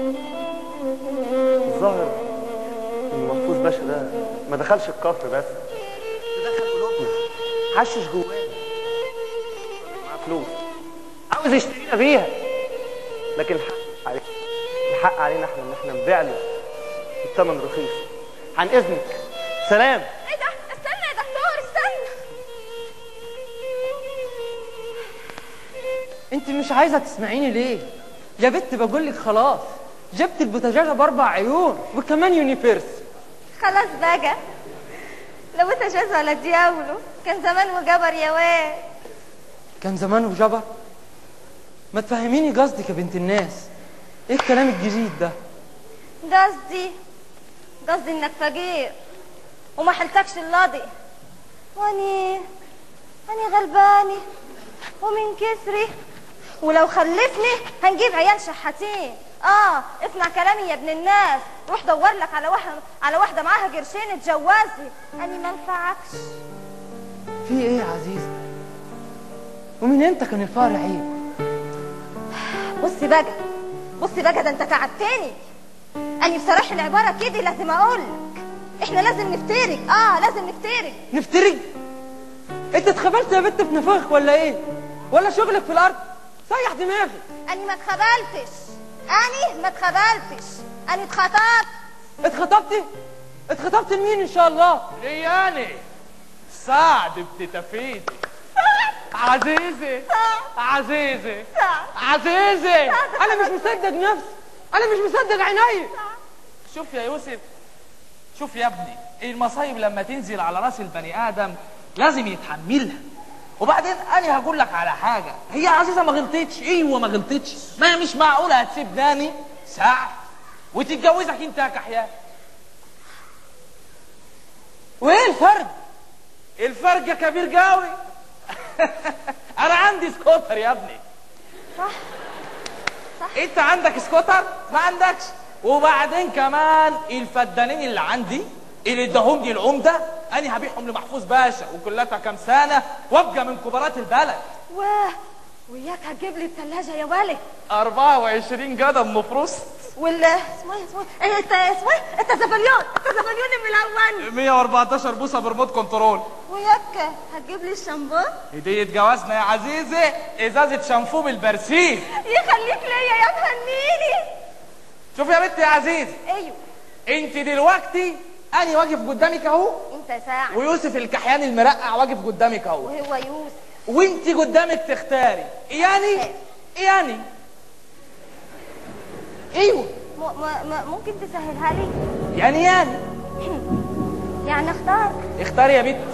الظاهر ان محفوظ باشا ده ما دخلش الكفر بس ده دخل قلوبنا حشش جوانا مع فلوس عاوز يشترينا بيها لكن الحق علينا الحق علينا احنا ان احنا نبيع له الثمن رخيص عن اذنك سلام ايه ده استنى يا دكتور استنى انت مش عايزه تسمعيني ليه يا بت بقول لك خلاص جبت البوتاجاجه باربع عيون وكمان يونيفيرس خلاص بقى لو انت جاز ولا دياولو كان زمان وجبر يا واد كان زمان وجبر ما تفهميني قصدك يا بنت الناس ايه الكلام الجديد ده قصدي قصدي انك فقير وما حلتكش اللاضي واني اني غلباني ومن كسري ولو خلفني هنجيب عيال شحاتين اه اسمع كلامي يا ابن الناس روح دور لك على واحده على واحده معاها قرشين اتجوزي اني ما انفعكش في ايه يا عزيزه ومن امتى كان الفقر عيب بصي بقى بصي بقى ده انت تعبتني اني بصراحه العباره كده لازم اقول احنا لازم نفترق اه لازم نفترق نفترج انت اتخبلت يا بت في نفاخ ولا ايه ولا شغلك في الارض سيح دماغك اني ما اتخبلتش اني ما اتخبلتش اني اتخطبت اتخطبتي اتخطبت لمين ان شاء الله لياني سعد ابن تفيدي عزيزي عزيزي عزيزي انا مش مصدق نفسي انا مش مصدق عيني شوف يا يوسف شوف يا ابني المصايب لما تنزل على راس البني ادم لازم يتحملها وبعدين انا هقول لك على حاجه هي عزيزه ما غلطتش ايوه ما غلطتش ما هي مش معقوله هتسيب داني ساعه وتتجوزك انت يا كحيان وايه الفرق الفرق كبير قوي انا عندي سكوتر يا ابني صح صح انت عندك سكوتر ما عندكش وبعدين كمان الفدانين اللي عندي اللي اداهم لي العمده انا هبيعهم لمحفوظ باشا وكلتها كام سنه وابقى من كبارات البلد واه وياك هتجيب لي الثلاجه يا ولد 24 قدم مفروست وال اسمه ايه اسمه ايه انت اسمه ايه انت زبليون انت زبليون من الاول 114 بوصه بريموت كنترول وياك هتجيب لي الشامبو هديه جوازنا يا عزيزي ازازه شامبو بالبرسيم يخليك ليا يا مهنيني شوف يا بنت يا عزيزي ايوه انت دلوقتي انا واقف قدامك اهو انت ساعة ويوسف الكحيان المرقع واقف قدامك اهو وهو يوسف وانت قدامك تختاري يعني يعني ايوه م م م ممكن تسهلها لي يعني يعني يعني اختار اختاري يا بنت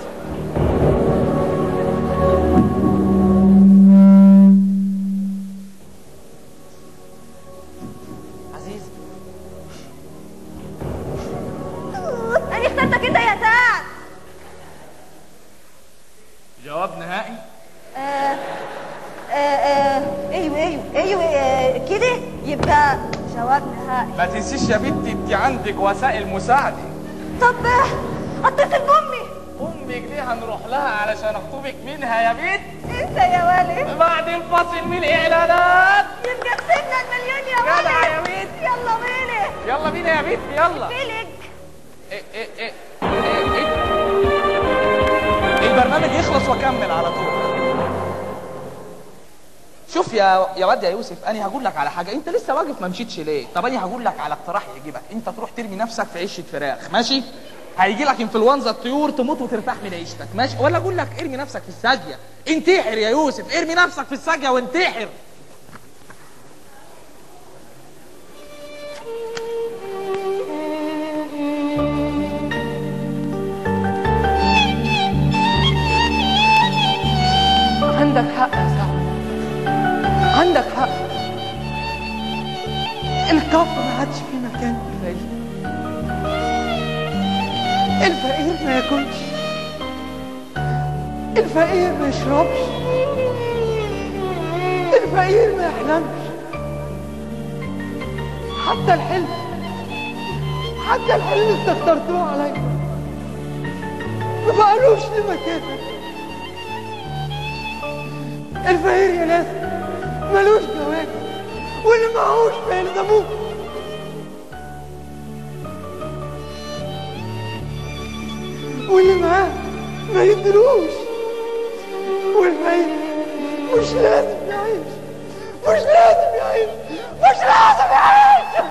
عزيز انا اخترتك انت يا سعد جواب نهائي آه آه آه ايوه ايوه ايوه آه كده يبقى جواب نهائي ما تنسيش يا بنتي انت عندك وسائل مساعده طب آه، اتصل بامي امك دي هنروح لها علشان اخطبك منها يا بنت انت يا ولد بعد الفصل من الاعلانات يبقى كسبنا المليون يا ولد جدع يا بنت يلا بينا يلا بينا يا بنت يلا فيلك إيه إيه إيه إيه إيه. البرنامج يخلص واكمل على طول شوف يا يا واد يا يوسف انا هقول لك على حاجه انت لسه واقف ما مشيتش ليه طب انا هقول لك على اقتراح يعجبك انت تروح ترمي نفسك في عشه فراخ ماشي هيجي لك انفلونزا الطيور تموت وترتاح من عيشتك ماشي ولا اقول لك ارمي نفسك في الساقيه انتحر يا يوسف ارمي نفسك في الساقيه وانتحر عندك حق الكفر ما عادش في مكان للفقير الفقير ما ياكلش الفقير ما يشربش الفقير ما يحلمش حتى الحلم حتى الحلم اللي استكترتوه عليا ما بقالوش لي مكان الفقير يا ناس ملوش جواز واللي معهوش ما يلزموه واللي معاه ما يدلوش والفقير مش لازم يعيش مش لازم يعيش مش لازم يعيش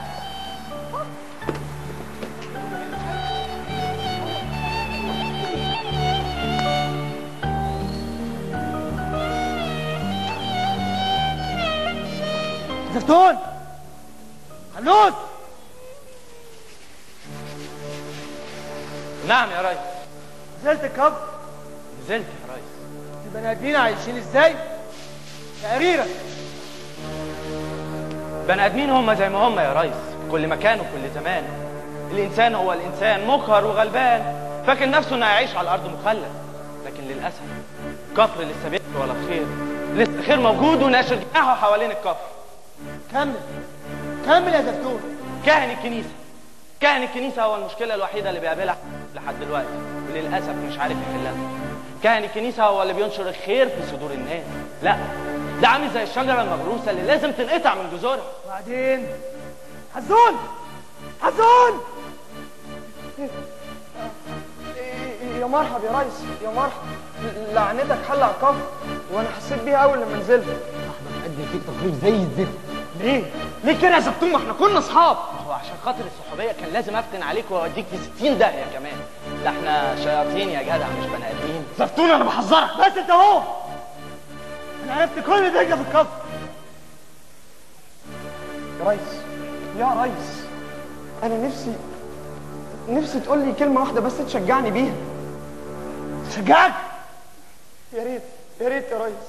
زفتون خلوص نعم يا ريس نزلت الكف نزلت يا ريس البني ادمين عايشين ازاي تقريرا بني ادمين هم زي ما هم يا ريس في كل مكان وكل زمان الانسان هو الانسان مقهر وغلبان فاكر نفسه انه هيعيش على الارض مخلد لكن للاسف كفر لسه بيكبر ولا خير لسه خير موجود وناشر جناحه حوالين الكفر كمل كمل يا زفتون كاهن الكنيسه كاهن الكنيسه هو المشكله الوحيده اللي بيقابلها لحد دلوقتي وللاسف مش عارف يحلها كاهن الكنيسه هو اللي بينشر الخير في صدور الناس لا ده عامل زي الشجره المغروسه اللي لازم تنقطع من جذورها وبعدين حزون حزون يا مرحب يا ريس يا مرحب لعنتك حل عقاب وانا حسيت بيها اول لما نزلت احمد قدم فيك تقرير زي الزفت ليه؟ ليه كده يا زبتون ما احنا كنا اصحاب هو عشان خاطر الصحوبيه كان لازم افتن عليك واوديك في 60 داهيه كمان ده احنا شياطين يا جدع مش بني ادمين زفتون انا بحذرك بس انت اهو انا عرفت كل دقيقه في الكف يا ريس يا ريس انا نفسي نفسي تقول لي كلمه واحده بس تشجعني بيها تشجعك يا ريت يا ريت يا ريس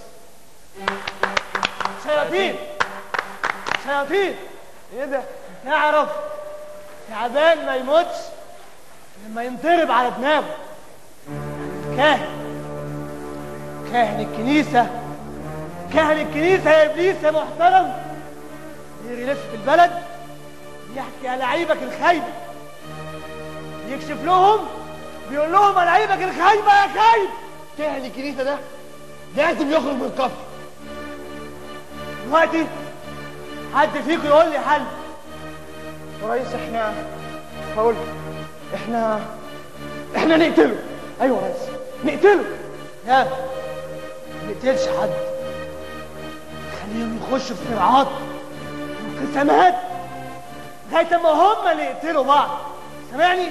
شياطين شياطين ايه ده نعرف تعبان ما يموتش لما ينضرب على دماغه كاهن كاهن الكنيسة كاهن الكنيسة يا إبليس يا محترم يلف في البلد يحكي على لعيبك الخايبة يكشف لهم بيقول لهم على لعيبك الخايبة يا خايب كاهن الكنيسة ده لازم يخرج من الكفر دلوقتي حد فيكم يقول لي حل يا ريس احنا هقول لك. احنا احنا نقتله ايوه يا ريس نقتله لا ما نقتلش حد خليهم يخشوا في صراعات وانقسامات لغايه ما هم اللي يقتلوا بعض سامعني؟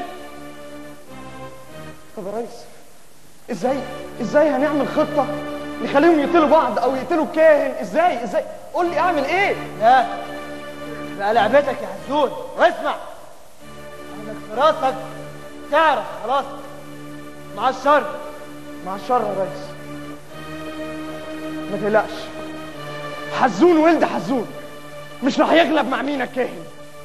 طب يا ريس ازاي ازاي هنعمل خطه نخليهم يقتلوا بعض او يقتلوا الكاهن ازاي ازاي قول لي اعمل ايه لا بقى لعبتك يا حزون واسمع عندك في راسك تعرف خلاص مع الشر مع الشر يا ريس ما تقلقش حزون ولد حزون مش راح يغلب مع مين الكاهن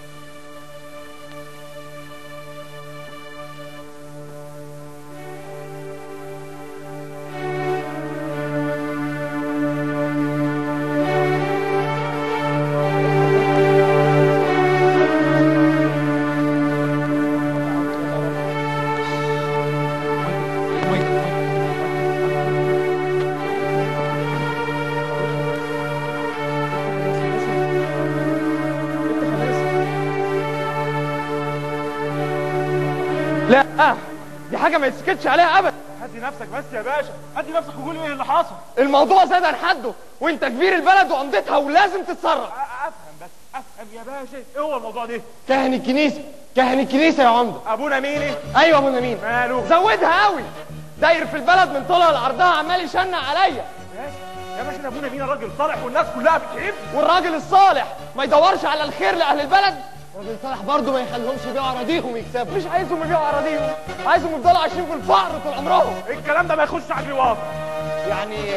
لا دي حاجه ما يتسكتش عليها ابدا هدي نفسك بس يا باشا هدي نفسك وقول ايه اللي حصل الموضوع زاد عن حده وانت كبير البلد وعمدتها ولازم تتصرف افهم بس افهم يا باشا ايه هو الموضوع ده كاهن الكنيسه كاهن الكنيسه يا عمده ابونا ميني ايوه ابونا مين ماله زودها قوي داير في البلد من طولها لعرضها عمال يشنع عليا يا باشا ده ابونا مينا راجل صالح والناس كلها بتحبه والراجل الصالح ما يدورش على الخير لاهل البلد الراجل الصالح برضه ما يخليهمش يبيعوا اراضيهم ويكسبوا مش عايزهم يبيعوا اراضيهم عايزهم يفضلوا عايشين في الفقر طول عمرهم الكلام ده ما يخش على الواقع يعني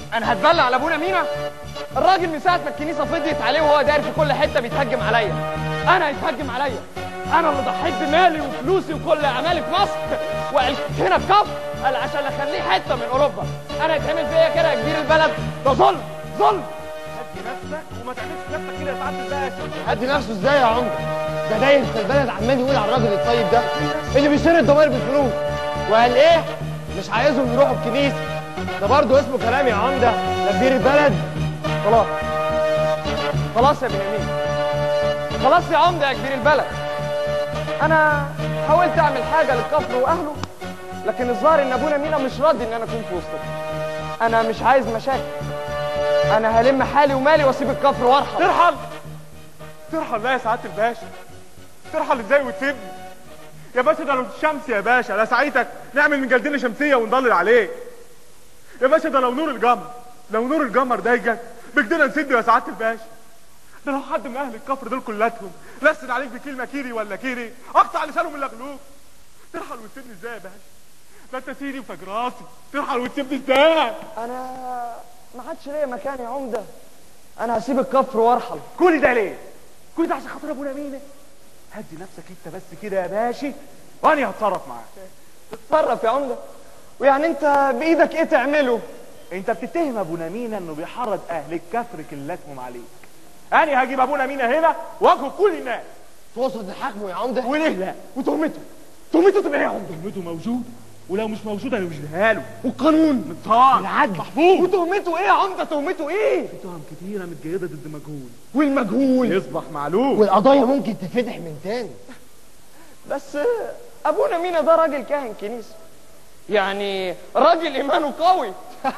انا هتبلع على ابونا مينا الراجل من ساعه ما الكنيسه فضيت عليه وهو داير في كل حته بيتهجم عليا انا هيتهجم عليا انا اللي ضحيت بمالي وفلوسي وكل اعمالي في مصر وقلت هنا في كفر قال عشان اخليه حته من اوروبا انا يتعمل فيا كده يا كبير البلد ده ظلم ظلم هدي نفسك وما تعملش نفسك كده يا سعاده الباشا هدي نفسه ازاي يا عمده ده داير في البلد عمال يقول على الراجل الطيب ده اللي بيشتري الضمائر بالفلوس وقال ايه مش عايزهم يروحوا الكنيسه ده برضه اسمه كلام يا عمده ده كبير البلد خلاص خلاص يا بنيامين خلاص يا عمده يا كبير البلد انا حاولت اعمل حاجه للكفر واهله لكن الظاهر ان ابونا مينا مش راضي ان انا اكون في وسطهم انا مش عايز مشاكل انا هلم حالي ومالي واسيب الكفر وارحل ترحل ترحل لا يا سعاده الباشا ترحل ازاي وتسيبني يا باشا ده لو الشمس يا باشا لا ساعتك نعمل من جلدنا شمسيه ونضلل عليه يا باشا ده لو نور القمر لو نور القمر ضايقك بجدنا نسده يا سعاده الباشا ده لو حد من اهل الكفر دول كلاتهم لسن عليك بكلمه كيري ولا كيري اقطع لسانهم اللي اغلوك ترحل وتسيبني ازاي يا باشا ده انت سيدي وفاج راسي ترحل وتسيبني ازاي انا ما عادش ليا مكان يا عمده انا هسيب الكفر وارحل كل ده ليه كل ده عشان خاطر ابونا مينا هدي نفسك انت بس كده يا باشا وانا هتصرف معاك اتصرف يا عمده ويعني انت بايدك ايه تعمله انت بتتهم ابونا مينا انه بيحرض اهل الكفر كلاتهم عليك انا هجيب ابونا مينا هنا واجهه كل الناس تقصد نحاكمه يا عمده وليه لا وتهمته تهمته تبقى ايه يا عمده تهمته موجوده ولو مش موجوده انا مش له والقانون مطار العدل محفوظ وتهمته ايه يا عمده تهمته ايه في تهم كتيره متجيده ضد مجهول والمجهول يصبح معلوم والقضايا ممكن تفتح من تاني بس ابونا مينا ده راجل كاهن كنيسه يعني راجل ايمانه قوي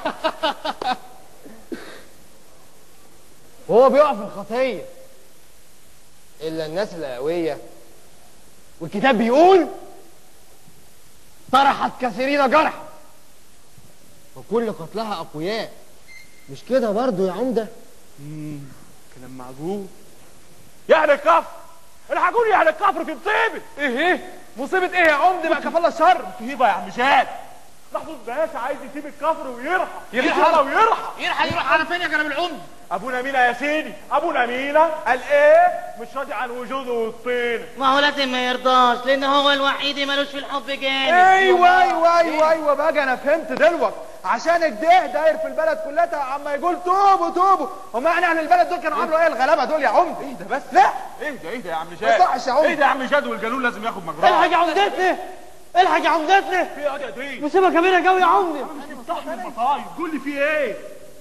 وهو بيقع في الخطيه الا الناس القويه والكتاب بيقول طرحت كثيرين جرحا وكل قتلها اقوياء مش كده برضو يا عمده امم كلام معقول يا اهل الكفر الحقوني يا اهل الكفر في مصيبه ايه ايه مصيبه ايه يا عمده بقى كفالة الشر مصيبه يا عم جاد محفوظ باشا عايز يسيب الكفر ويرحل يرحل ويرحل يرحل يروح على فين يا جناب العمده ابونا مينا يا سيدي ابونا مينا قال ايه مش راضي عن وجوده والطين ما هو لازم ما يرضاش لان هو الوحيد اللي ملوش في الحب جامد ايوه ايوه ايوه ايوه بقى انا فهمت دلوقتي عشان كده داير في البلد كلها عما يقول توبوا توبوا هم يعني اهل البلد دول كانوا عاملوا ايه الغلابه دول يا عمده ايه ده بس لا ايه ده ايه ده يا عم ما جاد يصحش يا عمده ايه ده يا عم جاد والجنون لازم ياخد مجراه الحاج عمدتنا الحاج عمدتنا في ايه يا دي مصيبه كبيره قوي يا عمده صح من المصايب قول لي في ايه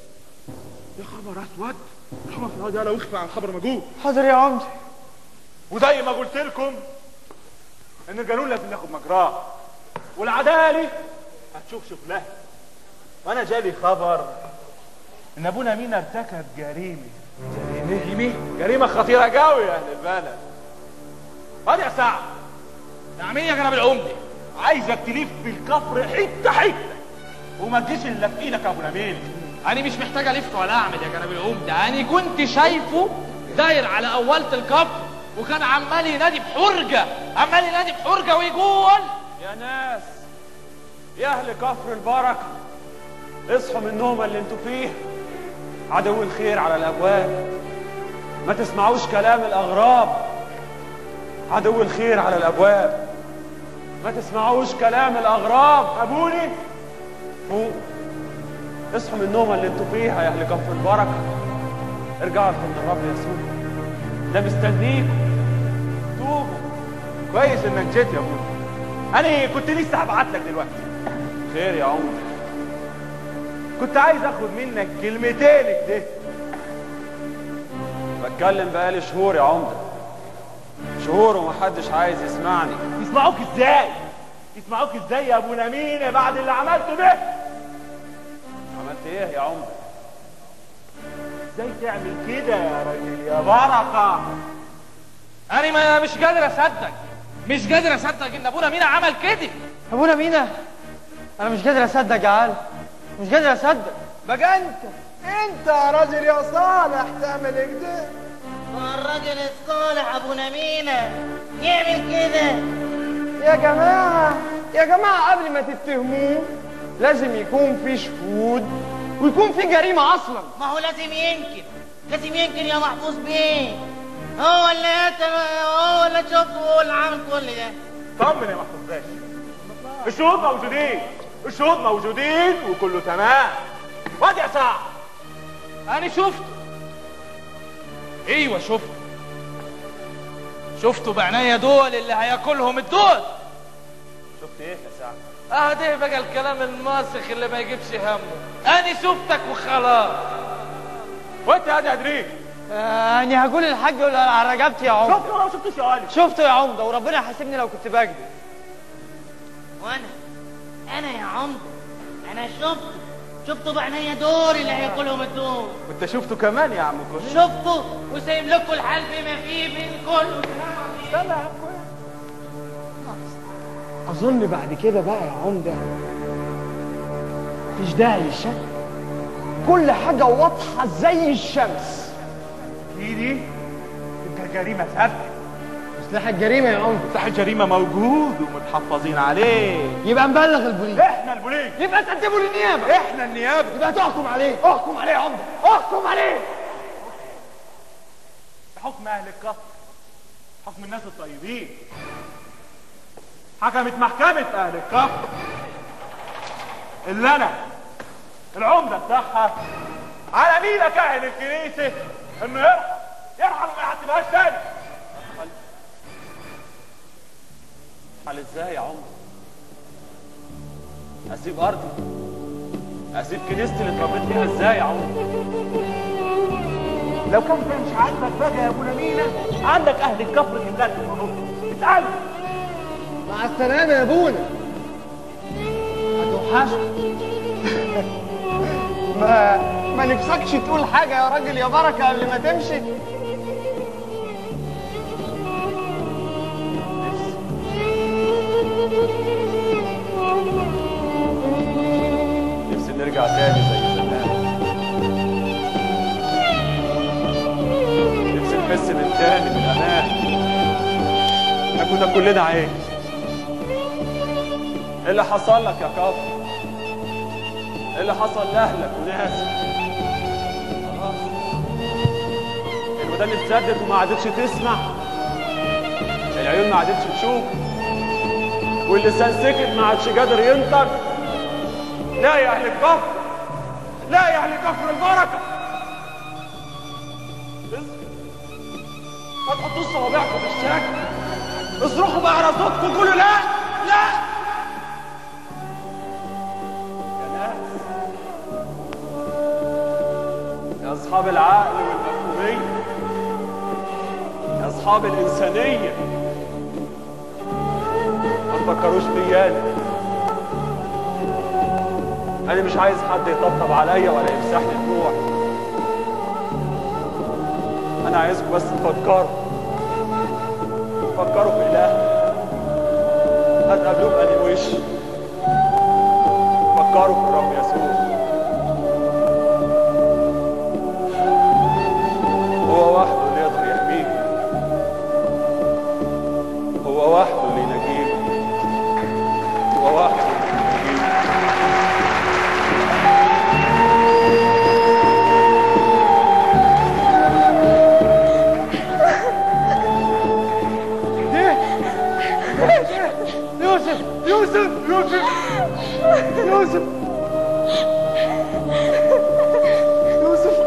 يا خبر اسود خبر في الهادي انا واخفى عن خبر مجهول حاضر يا عمده وزي ما قلت لكم ان القانون لازم ياخد مجراه والعداله هتشوف شغلها وانا جالي خبر ان ابونا مينا ارتكب جريمه جريمه جريمه جريمه خطيره قوي يا اهل البلد هادي يا سعد نعمين يا جناب العمده عايزك تلف في الكفر حته حته وما تجيش الا في ايدك يا ابو نبيل انا مش محتاج الف ولا اعمل يا جناب العمده انا كنت شايفه داير على اولة الكفر وكان عمال ينادي بحرجه عمال ينادي بحرجه ويقول يا ناس يا اهل كفر البركه اصحوا من النومه اللي انتوا فيها عدو الخير على الابواب ما تسمعوش كلام الاغراب عدو الخير على الابواب ما تسمعوش كلام الاغراب ابوني فوق اصحوا من النومه اللي انتوا فيها يا اهل كفر البركه ارجعوا لحضن الرب يسوع ده مستنيكم توبوا كويس انك جيت يا ابونا انا كنت لسه هبعت لك دلوقتي خير يا عمر كنت عايز اخد منك كلمتين كده بتكلم بقالي شهور يا عمده شهور ومحدش عايز يسمعني يسمعوك ازاي يسمعوك ازاي يا ابو نمينه بعد اللي عملته ده عملت ايه يا عمده ازاي تعمل كده يا راجل يا بركه انا ما مش قادر اصدق مش قادر اصدق ان ابونا مينا عمل كده ابونا مينا انا مش قادر اصدق يا عال مش قادر اصدق بقى انت انت يا راجل يا صالح تعمل كده ما الراجل الصالح ابو نمينة يعمل كده يا جماعة يا جماعة قبل ما تتهموه لازم يكون في شهود ويكون في جريمه اصلا ما هو لازم يمكن لازم يمكن يا محفوظ بيه هو اللي قتل هو اللي شفته هو اللي عامل كل ده طمن يا محفوظ باشا الشهود موجودين الشهود موجودين وكله تمام وادي يا سعد انا شفته ايوه شفته شفته بعناية دول اللي هياكلهم الدول شفت ايه يا سعد اه ده بقى الكلام الماسخ اللي ما يجيبش همه انا شفتك وخلاص وانت يا دي ادريس انا هقول للحاج على رجبتي يا عمده شفته ولا ما شفتش يا علي شفته يا عمده وربنا يحاسبني لو كنت بكذب وانا انا يا عمده انا شفته شفته بعناية دور اللي هياكلهم الدور وانت شفته كمان يا عم كل شفته وسايب لكم الحال بما فيه من كله استنى يا عم اظن بعد كده بقى يا عمده مفيش داعي للشك كل حاجه واضحه زي الشمس دي دي تبقى جريمه ثابته سلاح الجريمه يا عمده سلاح الجريمه موجود ومتحفظين عليه يبقى نبلغ البوليس احنا البوليس يبقى تقدموا للنيابه احنا النيابه يبقى تحكم عليه احكم عليه يا عمده احكم عليه حكم اهل الكفر حكم الناس الطيبين حكمت محكمة اهل الكفر اللي انا العمدة بتاعها على مين كاهن الكنيسة انه يرحم يرحم وما يعتبهاش تاني قال ازاي يا عمر اسيب ارضي اسيب كنيستي اللي اتربيت فيها ازاي يا عمر لو كان ده مش عاجبك بقى يا ابو نمينة عندك اهل الكفر في بلاد الأوروبا اسأل مع السلامه يا ابونا هتوحشني ما ما نفسكش تقول حاجه يا راجل يا بركه قبل ما تمشي نفسي نرجع تاني زي زمان نفسي نحس من تاني بالامان احنا كنا كلنا عيش ايه اللي حصل لك يا كفر ايه اللي حصل لاهلك وناسك خلاص الودان اتسدت وما عادتش تسمع العيون ما عادتش تشوف واللسان سكت ما عادش قادر ينطق لا يا اهل الكفر لا يا اهل كفر البركة ما تحطوش صوابعكم في الشك اصرخوا بقى على صوتكم قولوا لا لا يا اصحاب العقل والمفهوميه يا اصحاب الانسانيه ما تفكروش بيا أنا. انا مش عايز حد يطبطب عليا ولا يمسح لي دموع انا عايزكم بس تفكروا فكروا في اله هتقابلوه بأني وش فكروا في الرب يسوع هو وحده اللي يقدر يحميك هو وحده اللي ينجيك هو وحده اللي ينجيك يوسف يوسف يوسف يوسف يوسف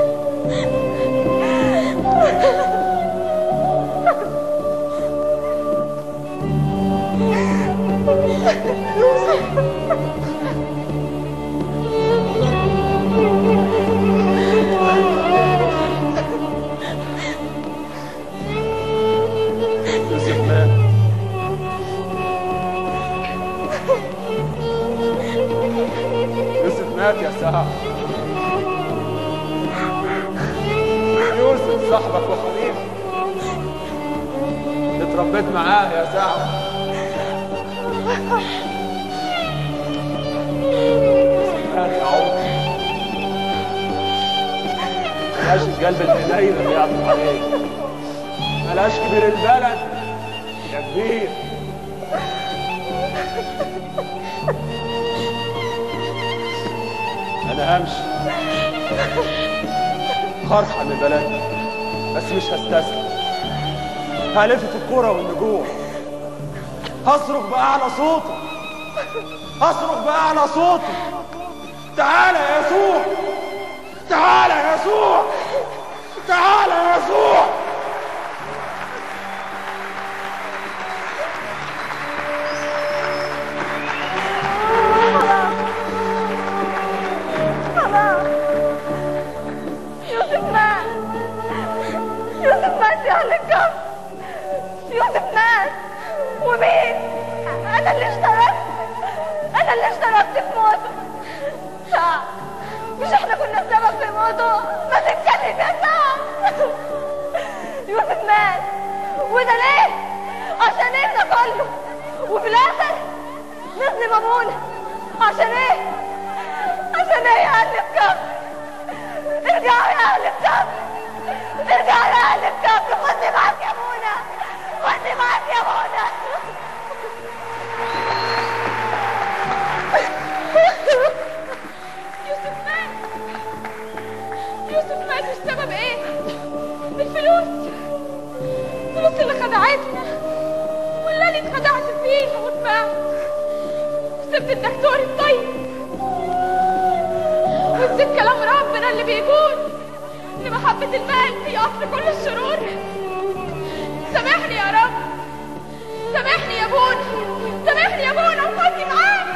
يوسف مات يوسف مات يا سعد يوسف صاحبك وحبيبك اتربيت معاه يا سعد يوسف مات يا عمر ملاش القلب الحنين اللي يعطف عليك ملاش كبير البلد يا كبير انا همشي هرحل البلد بس مش هستسلم هلف في الكرة والنجوم هصرخ بأعلى صوتي هصرخ بأعلى صوتي تعالى يا يسوع تعالى يا يسوع تعالى يا يسوع خلاص يوسف مات يوسف مات يا أهل الكفر يوسف مات ومين؟ أنا اللي اشتركت أنا اللي اشتركت في موته سعد مش احنا كنا السبب في موته ما تتكلم يا سعد يوسف مات وده ليه؟ عشان ايه ده كله؟ وفي الآخر نظلم أبونا عشان ايه؟ عشان ايه يا أهل الكفر؟ ارجعوا يا أهل الكفر ارجعوا يا أهل الكفر خدني معاك يا ابونا خدني معاك يا ابونا يوسف مات يوسف مات والسبب ايه؟ الفلوس الفلوس اللي خدعتنا واللي انا اتخدعت فيها واتبعت وسبت الدكتور الطيب ونسيت كلام ربنا اللي بيقول ان محبة المال هي اصل كل الشرور سامحني يا رب سامحني يا ابونا سامحني يا ابونا وخدني معاك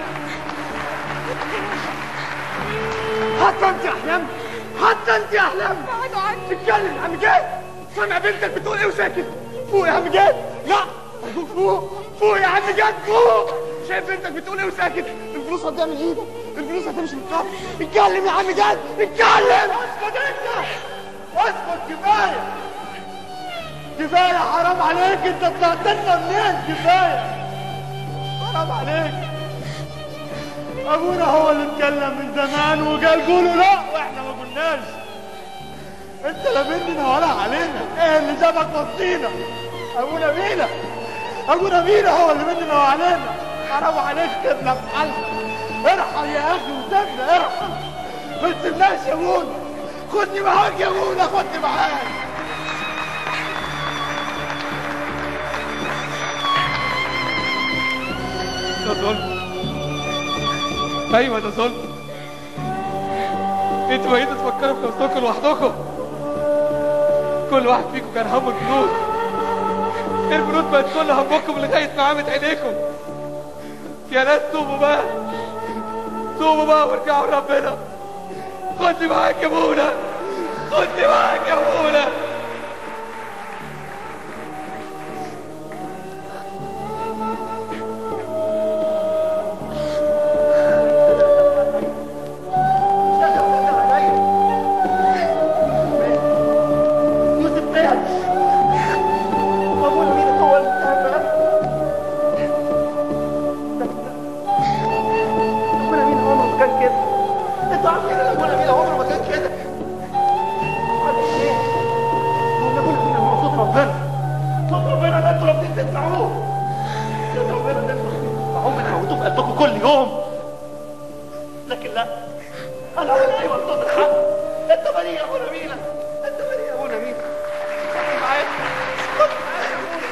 حتى انت يا احلام حتى انت يا احلام بعدوا عني اتكلم يا عم جاد سامع بنتك بتقول ايه وساكت فوق يا عم جاد لا فوق فوق يا عم جاد فوق شايف بنتك بتقول ايه وساكت الفلوس هتضيع من ايدك الفلوس هتمشي من الكفر اتكلم يا عم جاد اتكلم اسكت انت اسكت كفايه كفايه حرام عليك انت طلعت لنا منين كفايه حرام عليك ابونا هو اللي اتكلم من زمان وقال قولوا لا واحنا ما قلناش انت لا مننا ولا علينا ايه اللي جابك وسطينا ابونا مينا ابونا مينا هو اللي مننا وعلينا حرام عليك كدنا في حالنا ارحم يا اخي وسيبنا ارحم ما تسيبناش يا ابونا خدني معاك يا ابونا خدني معاك ده ظلم ايوه ده ظلم انتوا بقيتوا تفكروا في نفسكم لوحدكم كل واحد فيكم كان همه الفلوس الفلوس بقت كل همكم لغايه ما عمت عينيكم يا ناس توبوا بقى توبوا بقى وارجعوا لربنا خدني معاك يا ابونا خدني معاك يا ابونا يوسف مات ابونا مين هو اللي اتهم ابونا مين عمره ما كان كده انتوا عارفين ان ابونا مين عمره ما كان كده عارفين ايه؟ هو ابونا مين هو صوت ربنا صوت ربنا ده انتوا رافضين تسمعوه صوت ربنا ده انتوا رافضين تسمعوه بتموتوه في قلبكم كل يوم لكن لا انا اقول ايوه صوت الحق انت بريء يا ابونا مينا انت بريء يا ابونا مينا خدني معاك خدني معاك يا ابونا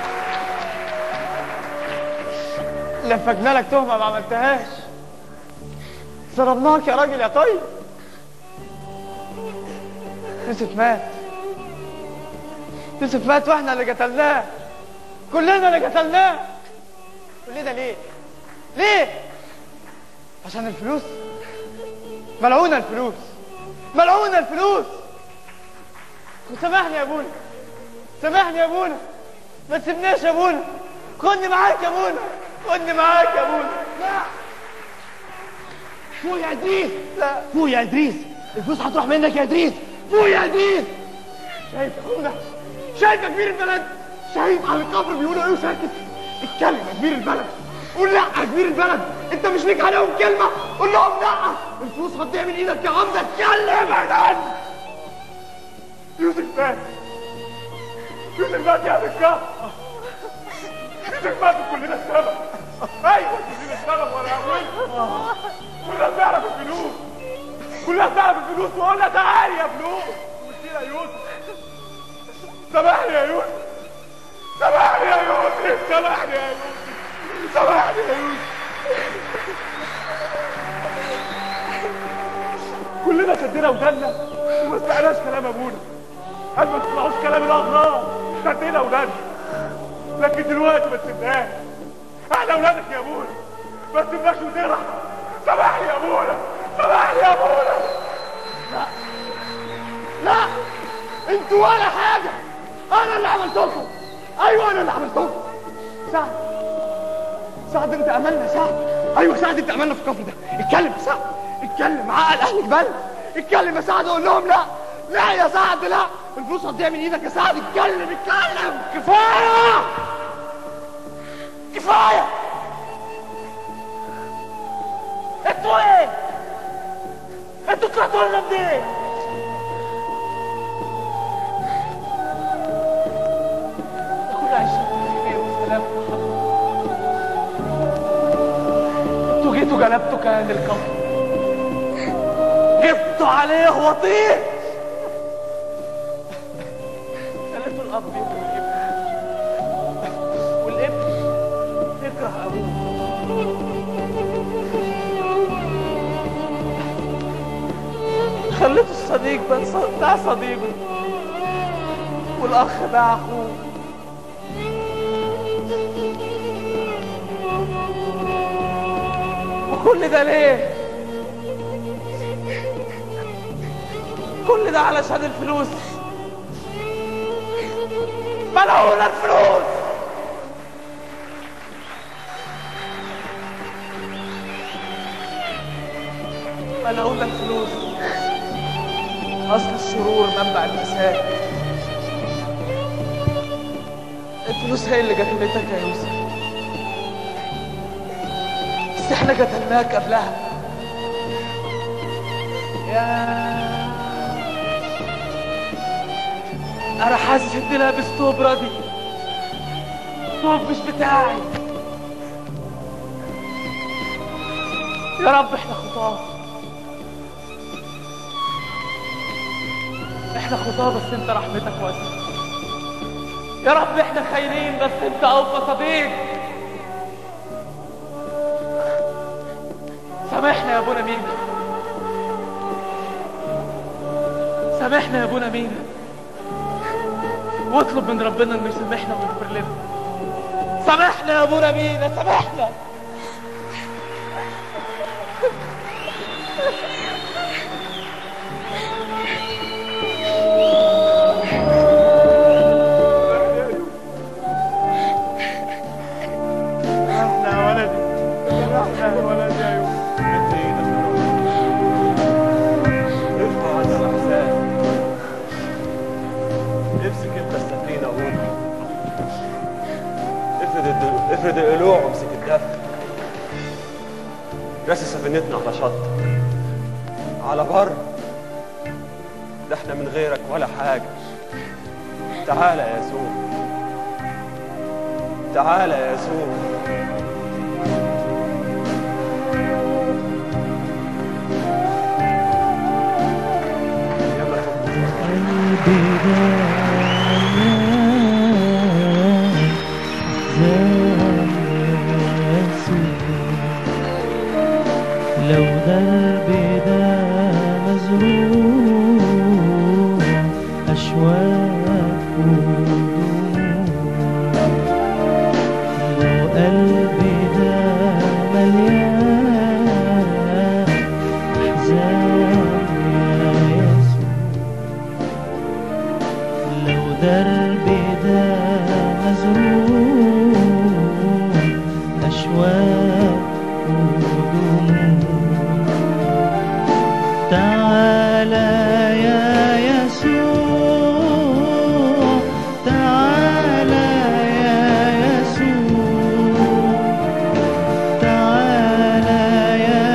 لفجنا لك تهمه ما عملتهاش ضربناك يا راجل يا طيب يوسف مات يوسف مات واحنا اللي قتلناه كلنا اللي قتلناه كل ده ليه؟ ليه؟ عشان الفلوس ملعونة الفلوس ملعونة الفلوس وسامحني يا ابونا سامحني يا ابونا ما تسيبناش يا ابونا خدني معاك يا ابونا خدني معاك يا ابونا لا فوق يا ادريس لا فوق يا ادريس الفلوس هتروح منك يا ادريس فوق يا ادريس شايف يا ابونا شايف يا كبير البلد شايف على القبر بيقولوا ايه وساكت اتكلم يا كبير البلد قول لا يا كبير البلد انت مش ليك عليهم كلمه قول لهم لا الفلوس هتضيع من ايدك يا عم ده اتكلم ابعد عني يوسف مات يوسف مات يا ذكر يوسف مات وكلنا السبب ايوه كلنا السبب ولا اقول كلنا بنعرف الفلوس كلها تعب الفلوس وقلنا تعالي يا فلوس قلت يا يوسف سامحني يا يوسف سامحني يا يوسف سامحني يا يوسف سامحني يا يوسف كلنا شدينا ودنا وما سمعناش كلام ابونا قال ما تسمعوش كلام الاغراب شدينا ودنا لكن دلوقتي ما تسيبناش احنا اولادك يا ابونا ما تسيبناش ودنا سامحني يا ابونا سامحني يا ابونا لا لا انتوا ولا حاجة انا اللي عملتكم ايوه انا اللي عملتكم سعد سعد انت املنا سعد ايوه سعد انت املنا في الكفر ده اتكلم يا سعد اتكلم عقل اهلك بل اتكلم يا سعد قول لهم لا لا يا سعد لا الفلوس هتضيع من ايدك يا سعد اتكلم اتكلم كفايه كفايه انتوا ايه؟ انتوا طلعتوا لنا منين؟ كل عيشة خير وسلام انتوا جيتوا جلبتوا كيان الكفر جبتوا عليه وطيه خليتوا الاب يكره الابن والابن يكره ابوه خليتوا الصديق بس بتاع صديقه والاخ باع اخوه وكل ده ليه؟ كل ده علشان الفلوس ملعونة الفلوس ملعونة الفلوس أصل الشرور منبع الفساد الفلوس هي اللي قتلتك يا يوسف بس احنا قتلناك قبلها يا انا حاسس اني لابس ثوب ردي ثوب مش بتاعي يا رب احنا خطاه احنا خطاه بس انت رحمتك واسعه يا رب احنا خاينين بس انت اوفى صديق سامحنا يا ابونا مينا سامحنا يا ابونا مينا واطلب من ربنا انه يسامحنا ويغفر لنا سامحنا يا ابونا مينا سامحنا احنا يا ولدي احنا يا ولدي يا يوسف انت ايدك يا رب ارفع عن الاحزان امسك انت السفينه وقول افرد الد- افرد القلوع وامسك الدفع راسي سفينتنا على شط على بر ده احنا من غيرك ولا حاجه تعالى يا يسوع تعالى يا يسوع لو دربي ده مزروع أشواق ودموع لو قلبي ده مليان أحزان يا يسوع لو دربي ده مزروع أشواق ودموع تعالى يا يسوع تعالى يا يسوع تعالى يا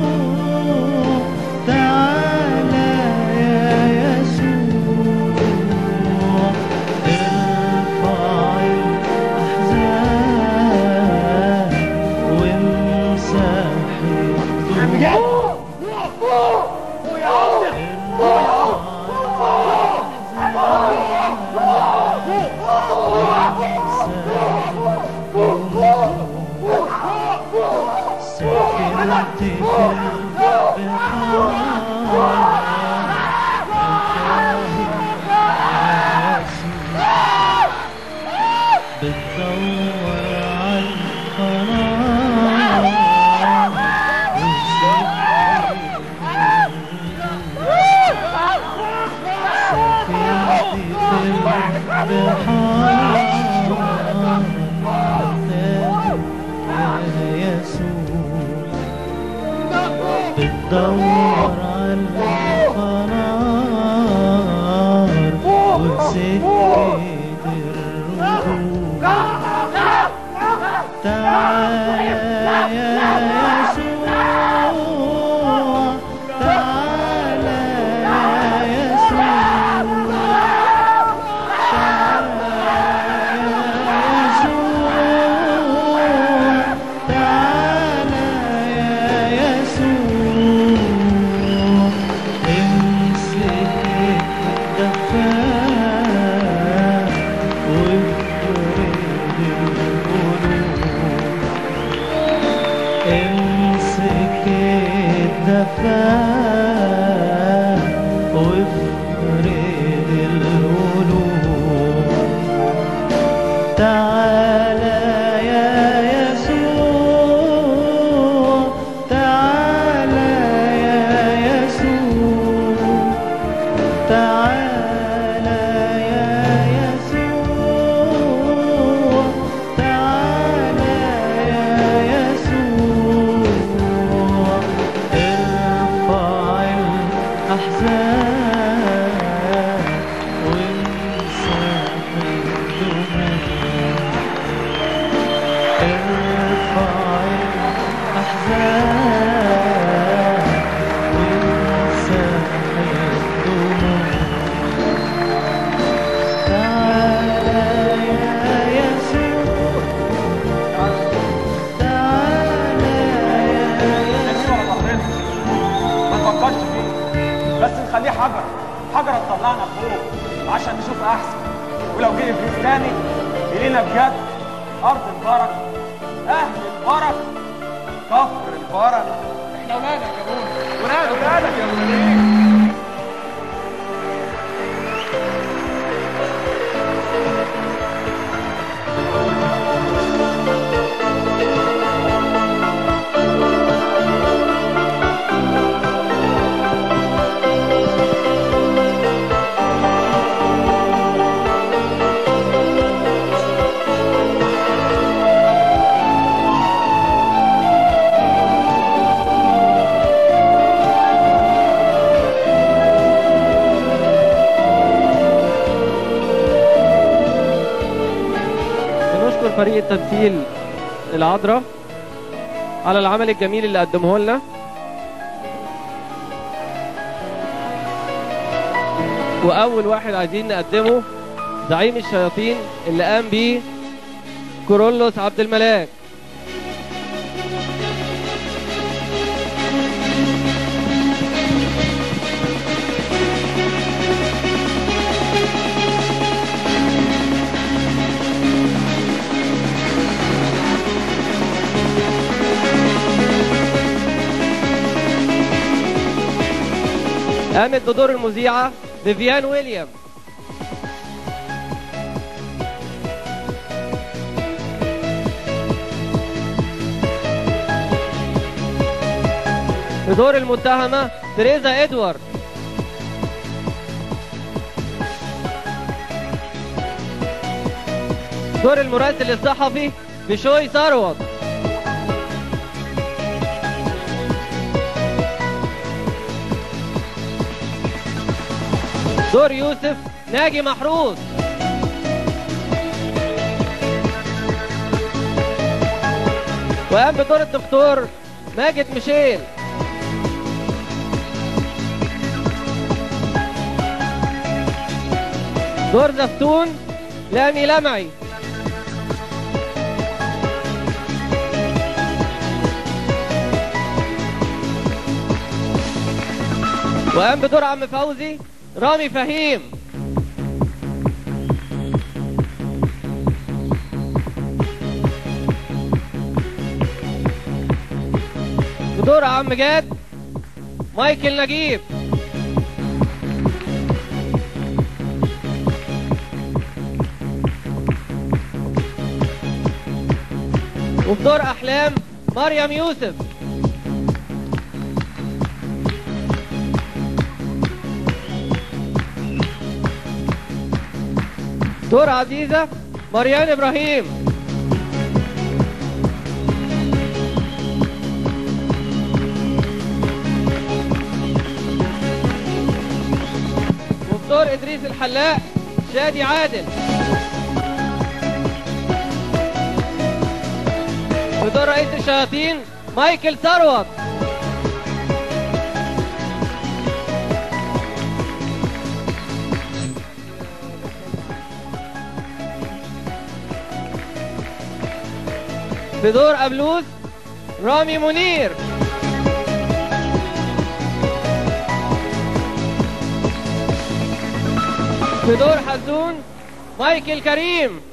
يسوع تعالى يا يسوع دور على الفنار وسكة الرجوع تعالى يا يسوع تعالى يا يسوع تعالى يا يسوع امسك الدفاع وافرد القلوب امسك الدفاع وافرد القلوب تعالى يا يسوع تعالى يا يسوع تعالى يا يسوع تعالى يا يسوع ارفع الأحزان وامسح الدموع ارفع الأحزان وامسح الدموع تعالى يا يسوع تعالى يا ما تفكرش فيه بس نخليه حجر حجر تطلعنا فوق عشان نشوف احسن ولو جه ابليس تاني يلينا بجد ارض البركه اهل البركه كفر البركه احنا ولادك يا ابونا ولادك ولادك يا ابونا بنشكر فريق التمثيل العذراء على العمل الجميل اللي قدمه لنا واول واحد عايزين نقدمه زعيم الشياطين اللي قام بيه كورولوس عبد الملاك قامت بدور المذيعة فيفيان ويليام بدور المتهمة تريزا ادوارد دور المراسل الصحفي بشوي ثروت دور يوسف ناجي محروس وقام بدور الدكتور ماجد ميشيل دور زفتون لامي لمعي وقام بدور عم فوزي رامي فهيم بدور عم جاد مايكل نجيب وفي دور احلام مريم يوسف دور عزيزة مريان إبراهيم دور ادريس الحلاق شادي عادل في دور رئيس الشياطين مايكل ثروت في دور أبلوس رامي منير في دور حزون مايكل كريم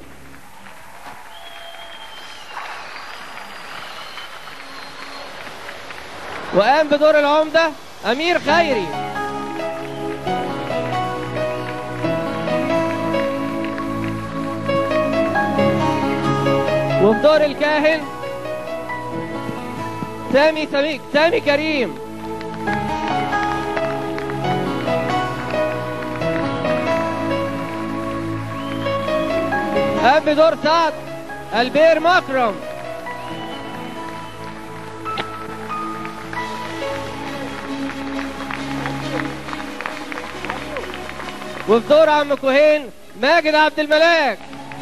وقام بدور العمدة أمير خيري وفي دور الكاهن سامي سامي سامي كريم قام بدور سعد البير مكرم وفي دور عم كوهين ماجد عبد الملاك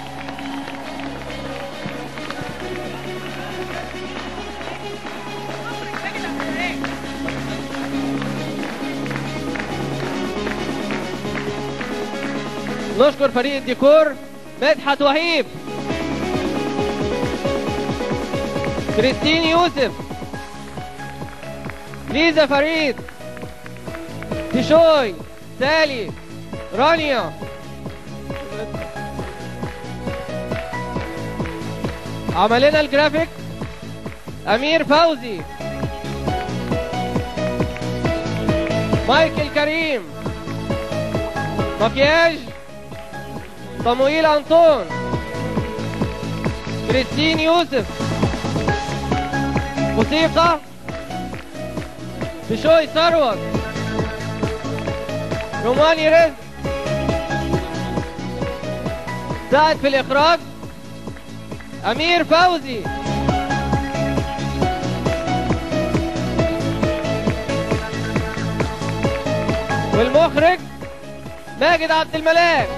نشكر فريق الديكور مدحت وهيب كريستين يوسف ليزا فريد تشوي سالي رانيا عملنا الجرافيك امير فوزي مايكل كريم مكياج صموئيل أنطون كريستين يوسف موسيقى بشوي ثروت روماني رزق ساعد في الإخراج أمير فوزي والمخرج ماجد عبد الملاك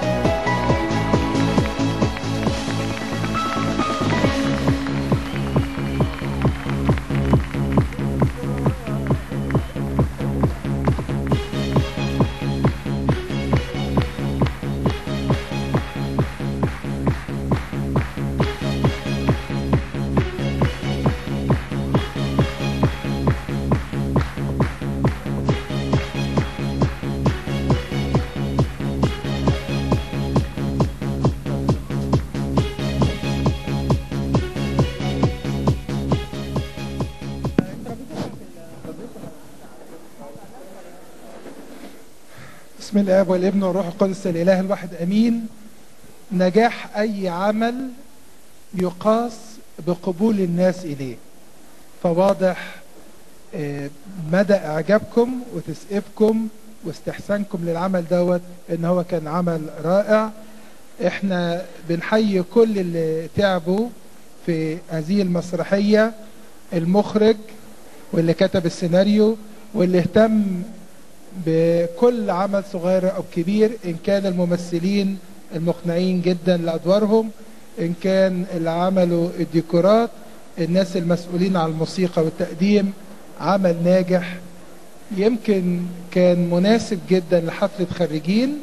بسم الاب والابن والروح القدس الاله الواحد امين نجاح اي عمل يقاس بقبول الناس اليه فواضح آه، مدى اعجابكم وتسقيفكم واستحسانكم للعمل دوت ان هو كان عمل رائع احنا بنحيي كل اللي تعبوا في هذه المسرحيه المخرج واللي كتب السيناريو واللي اهتم بكل عمل صغير او كبير ان كان الممثلين المقنعين جدا لادوارهم ان كان اللي عملوا الديكورات الناس المسؤولين عن الموسيقى والتقديم عمل ناجح يمكن كان مناسب جدا لحفلة خريجين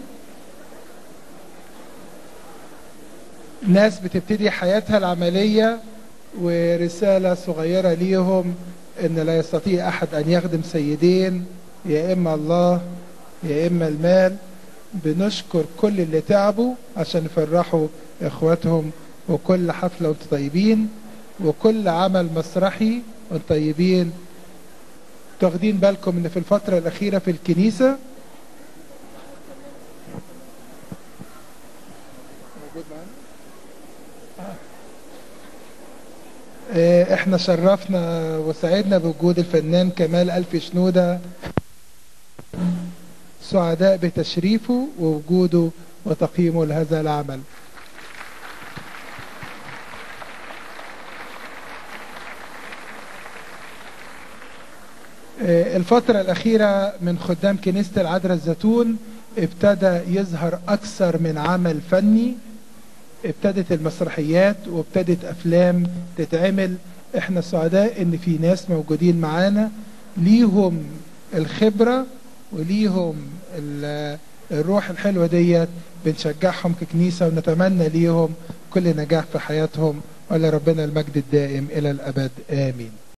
ناس بتبتدي حياتها العملية ورسالة صغيرة ليهم ان لا يستطيع احد ان يخدم سيدين يا اما الله يا اما المال بنشكر كل اللي تعبوا عشان يفرحوا اخواتهم وكل حفلة وانتم طيبين وكل عمل مسرحي وانتم طيبين تاخدين بالكم ان في الفترة الاخيرة في الكنيسة آه، احنا شرفنا وسعدنا بوجود الفنان كمال الف شنودة سعداء بتشريفه ووجوده وتقييمه لهذا العمل آه، الفترة الأخيرة من خدام كنيسة العذراء الزيتون ابتدى يظهر أكثر من عمل فني ابتدت المسرحيات وابتدت أفلام تتعمل احنا سعداء ان في ناس موجودين معانا ليهم الخبرة وليهم ال- الروح الحلوة ديت بنشجعهم ككنيسة ونتمنى ليهم كل نجاح في حياتهم ولربنا المجد الدائم إلى الأبد آمين